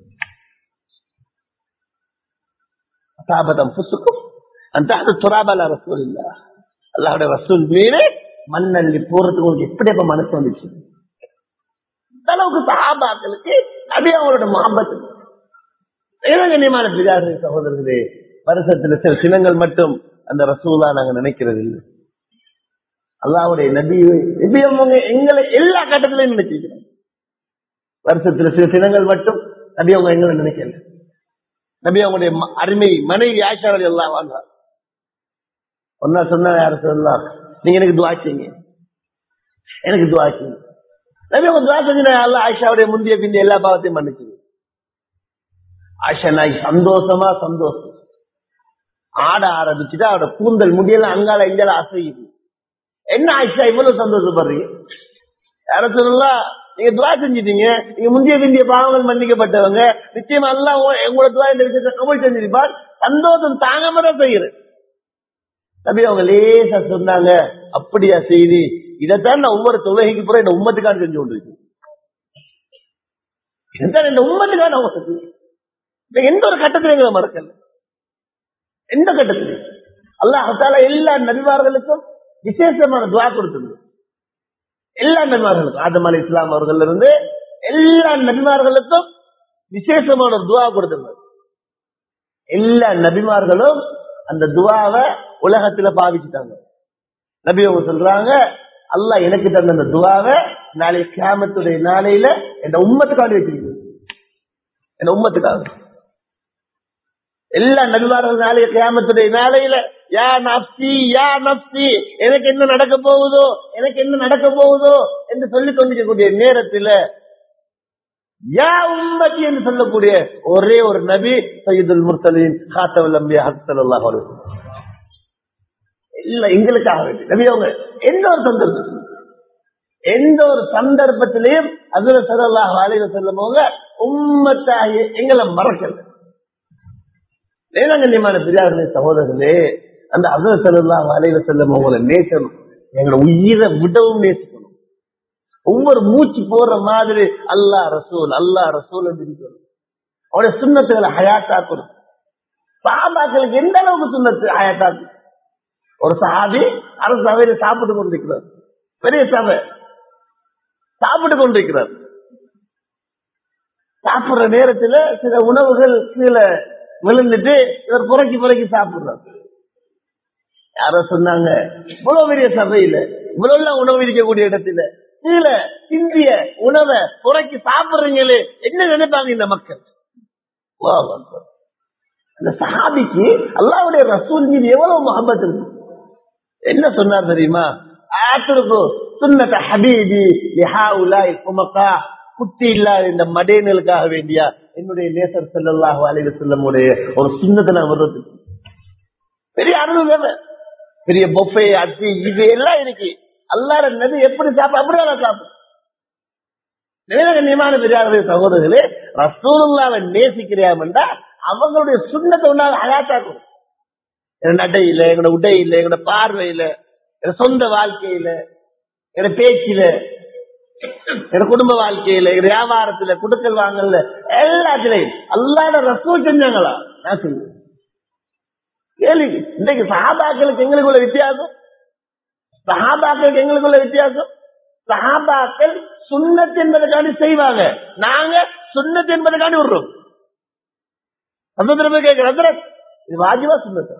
அத்தாபத் அம்புசுக்கும் அந்த துராபலா ரசூல் இல்ல அல்லாஹுடைய ரசூல் மீது மண்ணள்ளி போறதுக்கு உங்களுக்கு எப்படி அப்ப மனசு வந்துச்சு இந்த அளவுக்கு சஹாபாக்களுக்கு அப்படியே அவங்களோட முகம்பத்து கண்ணியமான பிரியாரு சகோதரர்களே வருஷத்துல சில சினங்கள் மட்டும் அந்த ரசூலா நாங்க நினைக்கிறது இல்லை அல்லாவுடைய நபி நபி அவங்க எங்களை எல்லா கட்டத்திலையும் நினைச்சிருக்கிறோம் வருஷத்துல சில சினங்கள் மட்டும் நபி அவங்க எங்களை நினைக்கல நபி அவங்களுடைய ம- அருமை மனைவி ஆட்சியாளர் எல்லாம் வாழ்ந்தார் ஒன்னா சொன்னா யார சொல்லலாம் நீங்க எனக்கு துவா செய்யுங்க எனக்கு துவா செய்யுங்க நபி அவங்க துவா செஞ்சு அல்ல ஆயிஷாவுடைய முந்தைய பிந்தைய எல்லா பாவத்தையும் மன்னிச்சு ஆயிஷா நாய் சந்தோஷமா சந்தோஷம் ஆட ஆரம்பிச்சுட்டு அவரோட கூந்தல் முடியல அங்கால இங்கால அசையுது என்ன ஆயிஷா இவ்வளவு சந்தோஷப்படுறீங்க யார சொல்லலாம் நீங்க துவா செஞ்சிட்டீங்க நீங்க முந்தைய பிந்திய பாவங்கள் மன்னிக்கப்பட்டவங்க நிச்சயமா எல்லாம் உங்களோட துவா இந்த விஷயத்தை கமல் செஞ்சிருப்பார் சந்தோஷம் தாங்காம தான் செய்யுது தம்பி அவங்க லேசா சொன்னாங்க அப்படியா செய்தி இதைத்தான் நான் ஒவ்வொரு தொழுகைக்கு பூரா இந்த உம்மத்துக்கான செஞ்சு கொண்டிருக்கேன் இதைத்தான் இந்த உம்மத்துக்கான அவங்க செஞ்சு இப்ப எந்த ஒரு கட்டத்திலும் எங்களை மறக்கல எந்த கட்டத்திலும் அல்லாஹால எல்லா நபிமார்களுக்கும் விசேஷமான துவா கொடுத்தது எல்லா நபிமார்களுக்கும் ஆதம் அலி இஸ்லாம் அவர்கள் இருந்து எல்லா நபிமார்களுக்கும் விசேஷமான ஒரு துவா கொடுத்தது எல்லா நபிமார்களும் அந்த துவாவை உலகத்துல பாவிச்சுட்டாங்க நபி அவங்க சொல்றாங்க அல்லாஹ் எனக்கு தந்த அந்த துவாவை நாளை கியாமத்துடைய நாளையில என் உம்மத்துக்காக வச்சிருக்கு என் உம்மத்துக்காக எல்லா நபிமார்கள் நாளைய கியாமத்துடைய நாளையில யா நப்சி யா நப்சி எனக்கு என்ன நடக்க போகுதோ எனக்கு என்ன நடக்க போகுதோ என்று சொல்லிக் கொண்டிருக்கக்கூடிய நேரத்தில் யா உம்மத்தி என்று சொல்லக்கூடிய ஒரே ஒரு நபி சையதுல் முர்சலின் ஹாத்தவல் அம்பியா ஹத்தல்லாஹ் இல்ல எங்களுக்காக வேண்டி நபி அவங்க எந்த ஒரு சந்தர்ப்பம் எந்த ஒரு சந்தர்ப்பத்திலையும் அதுல சல்லாஹ் அலைவ செல்லும் போங்க உம்மத்தாகிய எங்களை மறக்கல வேளாங்கண்ணியமான பெரியார்களே சகோதரர்களே அந்த அதுல செல்லாஹ் அலைவ செல்லும் உங்களை நேசணும் எங்களை உயிரை விடவும் நேசிக்கணும் ஒவ்வொரு மூச்சு போற மாதிரி அல்லா ரசூல் அல்லா ரசூல் என்று இருக்கணும் அவருடைய சுண்ணத்துகளை ஹயாத்தாக்கணும் சாபாக்களுக்கு எந்த அளவுக்கு சுண்ணத்து ஹயாத்தாக்கணும் ஒரு சஹாபி அரசு சபையில சாப்பிட்டு கொண்டிருக்கிறார் பெரிய சபை சாப்பிட்டு கொண்டிருக்கிறார் சாப்பிடுற நேரத்துல சில உணவுகள் கீழே விழுந்துட்டு இவர் புறக்கி புறக்கி சாப்பிடுறார் யாரோ சொன்னாங்க இவ்வளவு பெரிய சபையில இவ்வளவு எல்லாம் உணவு இருக்கக்கூடிய இடத்துல கீழே இந்திய உணவை புறக்கி சாப்பிடுறீங்களே என்ன நினைப்பாங்க இந்த மக்கள் அல்லாஹ் அக்பர். அந்த சஹாபிக்கு அல்லாவுடைய ரசூல் மீது எவ்வளவு முகப்பத் இருக்கு என்ன சொன்னார் தெரியுமா ஆத்திருக்கு சுன்னத ஹபீபி லிஹாஉலாய் குமக்கா குட்டி இல்லாத இந்த மடேனலுக்காக வேண்டியா என்னுடைய நேசர் செல்லல்லாஹு அலைஹி செல்லமுடைய ஒரு சுண்ணத்தை நான் வருவது பெரிய அருள் வேலை பெரிய பொஃபே அச்சு இது எல்லாம் இருக்கு அல்லாட நபி எப்படி சாப்பிட அப்படியே நான் சாப்பிடும் கண்ணியமான பெரியாருடைய சகோதரர்களே ரசூலுல்லாவை நேசிக்கிறியாமண்டா அவங்களுடைய சுண்ணத்தை ஒன்றாக அயாத்தாக்கும் என் நடையில எங்களோட உடையில எங்களோட பார்வையில என் சொந்த வாழ்க்கையில என் பேச்சில என் குடும்ப வாழ்க்கையில என் வியாபாரத்துல குடுக்கல் வாங்கல எல்லாத்திலையும் அல்லாட ரசூல் செஞ்சாங்களா நான் சொல்லுவேன் கேள்வி இன்றைக்கு சஹாபாக்களுக்கு எங்களுக்குள்ள வித்தியாசம் சஹாபாக்களுக்கு எங்களுக்குள்ள வித்தியாசம் சஹாபாக்கள் சுண்ணத் என்பதற்காண்டி செய்வாங்க நாங்க சுண்ணத் என்பதற்காண்டி விடுறோம் அந்த கேட்கிற ஹசரத், இது வாஜிபா சுண்ணத்தா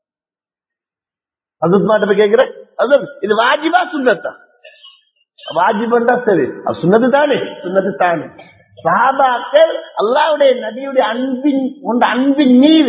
அசத் மாட்ட போய் கேட்கிற ஹசரத், இது வாஜிபா சுண்ணத்தா வாஜிபண்டா சரி அது சுண்ணத்து தானே சுண்ணத்து தானே சஹாபாக்கள் அல்லாவுடைய நபியுடைய அன்பின் உண்ட அன்பின் மீது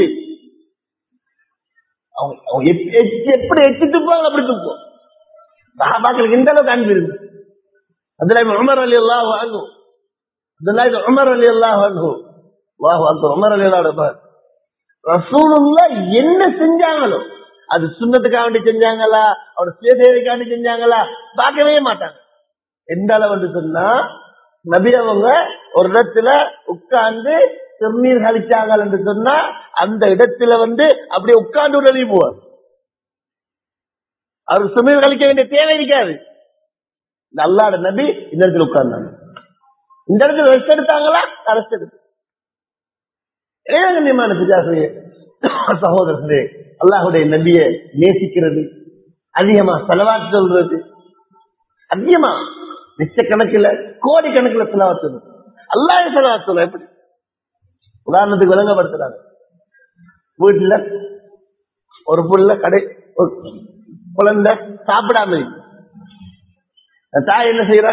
அவங்க அவங்க எப்- எப்- எப்படி எட்டு துப்பாங்க அப்படி துப்போம் சஹாபாக்களுக்கு இந்த அளவுக்கு அன்பு இருக்கு அதுல உமர் அலி அல்லாஹ் வாங்கு அதுல உமர் அலி அல்லாஹ் வாங்கு வாஹ் வாங்க உமர் அலி அல்லாஹ் ரசூலுல்லா என்ன செஞ்சாங்களோ அது சுண்ணத்துக்காக வேண்டி செஞ்சாங்களா அவர் சுயதேவைக்காண்டி செஞ்சாங்களா பார்க்கவே மாட்டாங்க எந்த அளவு சொன்னா நபி அவங்க ஒரு இடத்துல உட்கார்ந்து சிறுநீர் கழிச்சாங்க என்று சொன்னா அந்த இடத்துல வந்து அப்படியே உட்கார்ந்து உடனே போவார் அவருக்கு சிறுநீர் கழிக்க வேண்டிய தேவை இருக்காது இந்த அல்லாட நபி இந்த இடத்துல உட்கார்ந்தாங்க இந்த இடத்துல ரெஸ்ட் எடுத்தாங்களா ரெஸ்ட் எடுத்து ஏகண்யமான பிஜாசிரிய சகோதரர்களே அல்லாஹுடைய நபியை நேசிக்கிறது அதிகமா செலவாத்து சொல்றது அதிகமா லட்சக்கணக்கில் கோடி கணக்கில் செலவாத்து சொல்றது அல்லாஹ் செலவாத்து சொல்ல எப்படி உதாரணத்துக்கு விளங்கப்படுத்துறாங்க வீட்டுல ஒரு புள்ள கடை ஒரு குழந்தை சாப்பிடாம இருக்கு. அந்த தாய் என்ன செய்யற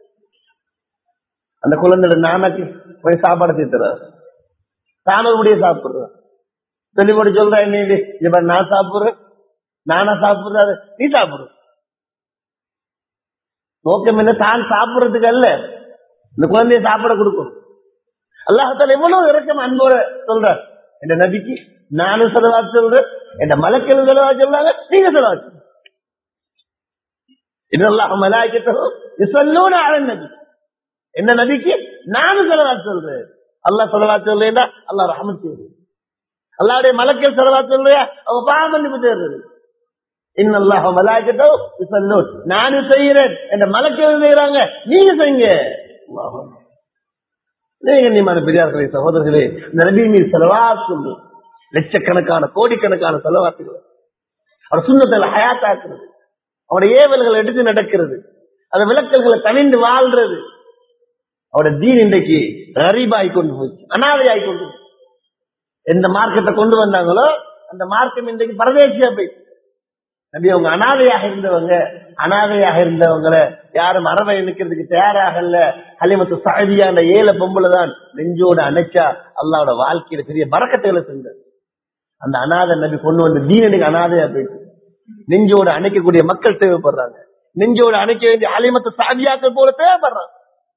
அந்த குழந்தையோட நானக்கு போய் சாப்பாடு தீர்த்துறாரு தானும் முடிய சாப்பிடுறான் தெளிவோடு சொல்றேன் நீ இப்ப நான் சாப்பிடுறேன் நானா சாப்பிடுறாரு நீ சாப்பிடு நோக்கம் என்ன தான் சாப்பிடுறதுக்கு அல்ல இந்த குழந்தைய சாப்பிட கொடுக்கும் அல்லாஹால எவ்வளவு இறக்கம் அன்போட சொல்ற இந்த நபிக்கு நானும் செலவா சொல்றேன் என் மலக்கள் செலவா சொல்றாங்க நீங்க செலவா சொல்லுங்க இதெல்லாம் மலாய்க்கத்தரும் சொல்லணும் ஆளன் நபி என்ன நபிக்கு நானும் செலவா சொல்றேன் அல்லாஹ் செலவா சொல்றேன்னா அல்லாஹ் ரஹமத் செய்யுது அல்லாவுடைய மலக்கள் செலவா சொல்றியா அவங்க பாவம் மன்னிப்பு தேர்றது இன்னல்லாஹ் மலாய்க்கத்தோ சொல்லணும் நானும் செய்யறேன் என்ற மலக்கள் செய்யறாங்க நீங்க செய்யுங்க அல்லாஹ் கண்ணியமான பெரியார்களே சகோதரர்களே இந்த நபி மீது செலவா சொல்லு லட்சக்கணக்கான கோடிக்கணக்கான செலவாத்துகள் அவர் சுண்ணத்தில் ஹயாத்தாக்குறது அவருடைய ஏவல்களை எடுத்து நடக்கிறது அந்த விளக்கல்களை தனிந்து வாழ்றது அவருடைய தீன் இன்றைக்கு ரரீபாய் கொண்டு போச்சு அனாதையாய் கொண்டு போச்சு. எந்த மார்க்கத்தை கொண்டு வந்தாங்களோ அந்த மார்க்கம் இன்றைக்கு பரதேசியா போய் நபி அவங்க அனாதையாக இருந்தவங்க அனாதையாக இருந்தவங்களை யாரும் அறவை நிக்கிறதுக்கு தயாராக இல்ல ஹலிமத்து சாதியா அந்த ஏழை பொம்பளை தான் நெஞ்சோட அணைச்சா அல்லாவோட வாழ்க்கையில பெரிய பறக்கத்துகளை செஞ்சார் அந்த அனாதை நபி கொண்டு வந்து தீனனுக்கு அனாதையா போயிட்டு நெஞ்சோட அணைக்கக்கூடிய மக்கள் தேவைப்படுறாங்க நெஞ்சோட அணைக்க வேண்டிய அலிமத்து சாதியாக்கள் போல தேவைப்படுறாங்க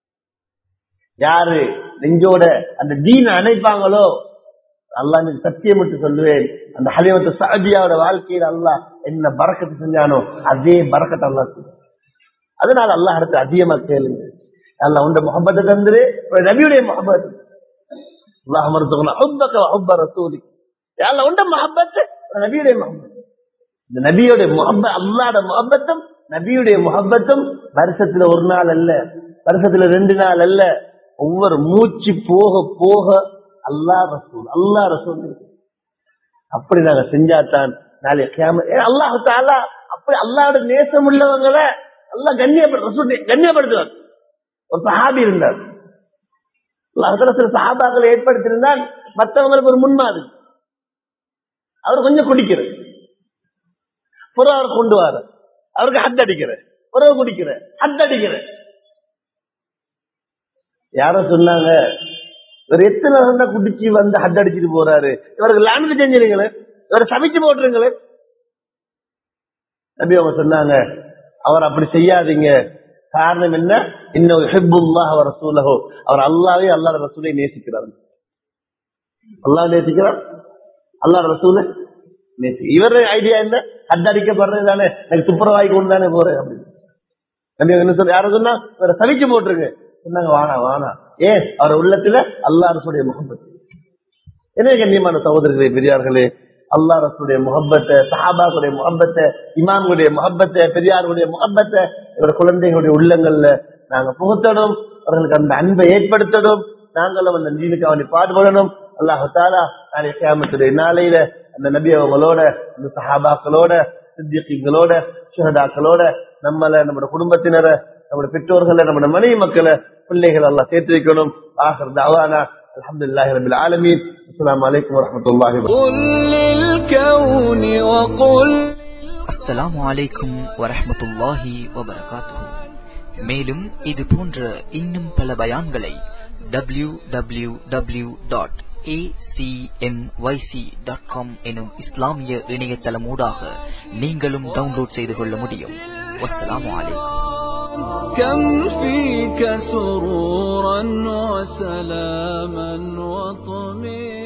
யாரு நெஞ்சோட அந்த தீன அணைப்பாங்களோ அல்லா எனக்கு சத்தியம் விட்டு சொல்லுவேன் அந்த ஹலிமத்து சாதியாவோட வாழ்க்கையில் அல்லாஹ் என்ன பறக்கத்து செஞ்சானோ அதே பறக்கத்தை அல்லாஹ் செய்வான். அதனால அல்லாஹ் அடுத்து அதிகமா கேளுங்க அல்லாஹ் உண்ட முகப்பத்தை தந்துரு ஒரு நபியுடைய முகப்பத் அல்லாஹ் மருத்துவம் ஹுப்பக்க ஹுப்ப ரசூலி அல்லாஹ் உண்ட முகப்பத்து ஒரு நபியுடைய முகப்பத் இந்த நபியுடைய முகப்ப அல்லாட முகப்பத்தும் நபியுடைய முகப்பத்தும் வருஷத்துல ஒரு நாள் அல்ல வருஷத்துல ரெண்டு நாள் அல்ல ஒவ்வொரு மூச்சு போக போக அல்லா ரசூல் அல்லா ரசூல் இருக்கு. அப்படி நாங்க செஞ்சாதான் நாளை கியாம அல்லாஹு தாலா அப்படி அல்லாவோட நேசம் உள்ளவங்களை அல்லாஹ் கண்ணியப்படு ரசூல் கண்ணியப்படுத்துவார் ஒரு சஹாபி இருந்தார் அல்லாஹ் சில சஹாபாக்களை ஏற்படுத்தியிருந்தால் மற்றவங்களுக்கு ஒரு முன்மாதிரி அவர் கொஞ்சம் குடிக்கிறது புறம் அவர் கொண்டு வர அவருக்கு ஹத் அடிக்கிற புறவு குடிக்கிற ஹத் அடிக்கிற யாரோ சொன்னாங்க இவர் எத்தனை வருஷம் குடிச்சு வந்து ஹட் அடிச்சுட்டு போறாரு இவருக்கு லாண்டு செஞ்சிருங்களே இவரை சமைச்சு போட்டுருங்களே நபி அவங்க சொன்னாங்க அவர் அப்படி செய்யாதீங்க காரணம் என்ன இன்னும் ஹிப்புல்லாஹ் அவர் ரசூலஹோ அவர் அல்லாவே அல்லாஹ் ரசூலை நேசிக்கிறார் அல்லாஹ் நேசிக்கிறார் அல்லாஹ் ரசூல நேசி இவர் ஐடியா என்ன ஹட் அடிக்கப்படுறது தானே எனக்கு துப்புரவாய் கொண்டு தானே போறேன் அப்படின்னு நபி அவங்க என்ன சொல்ல யாரும் சொன்னா இவரை சமைச்சு போட்டுருங்க சொன்னாங்க வானா வானா ஏன் அவர் உள்ளத்துல அல்லா ரசூடைய முகப்பத் என்ன கண்ணியமான சகோதரர்களே பெரியார்களே அல்லா ரசூடைய முகப்பத்தை சஹாபாக்குடைய முகப்பத்தை இமாம்களுடைய முகப்பத்தை பெரியார்களுடைய முகப்பத்தை இவர குழந்தைகளுடைய உள்ளங்கள்ல நாங்க புகுத்தணும் அவர்களுக்கு அந்த அன்பை ஏற்படுத்தணும் நாங்களும் அந்த நீனுக்கு அவனை பாடுபடணும் அல்லாஹு தாலா நாளை கியாமத்துடைய நாளையில அந்த நபி அவங்களோட அந்த சஹாபாக்களோட சித்திகளோட சுகதாக்களோட நம்மள நம்மளோட குடும்பத்தினரை நம்மளோட பெற்றோர்களை நம்மளோட மனைவி மக்களை பிள்ளைகள் எல்லாம் சேர்த்து வைக்கணும் ஆஹர் தாவானா அல்ஹம்துலில்லாஹி ரபில் ஆலமீன் அஸ்ஸலாமு அலைக்கும் வரஹ்மத்துல்லாஹி قل للكون وقل அஸ்ஸலாமு அலைக்கும் வரஹ்மத்துல்லாஹி வபரகாத்துஹு மேலும் இது போன்ற இன்னும் பல பயான்களை டபிள்யூ டபிள்யூ டபிள்யூ டாட் எனும் இஸ்லாமிய இணையதளமூடாக நீங்களும் டவுன்லோட் செய்து கொள்ள முடியும் வஸ்ஸலாமு அலைக்கும் كم فيك سرورا وسلاما وطمئنا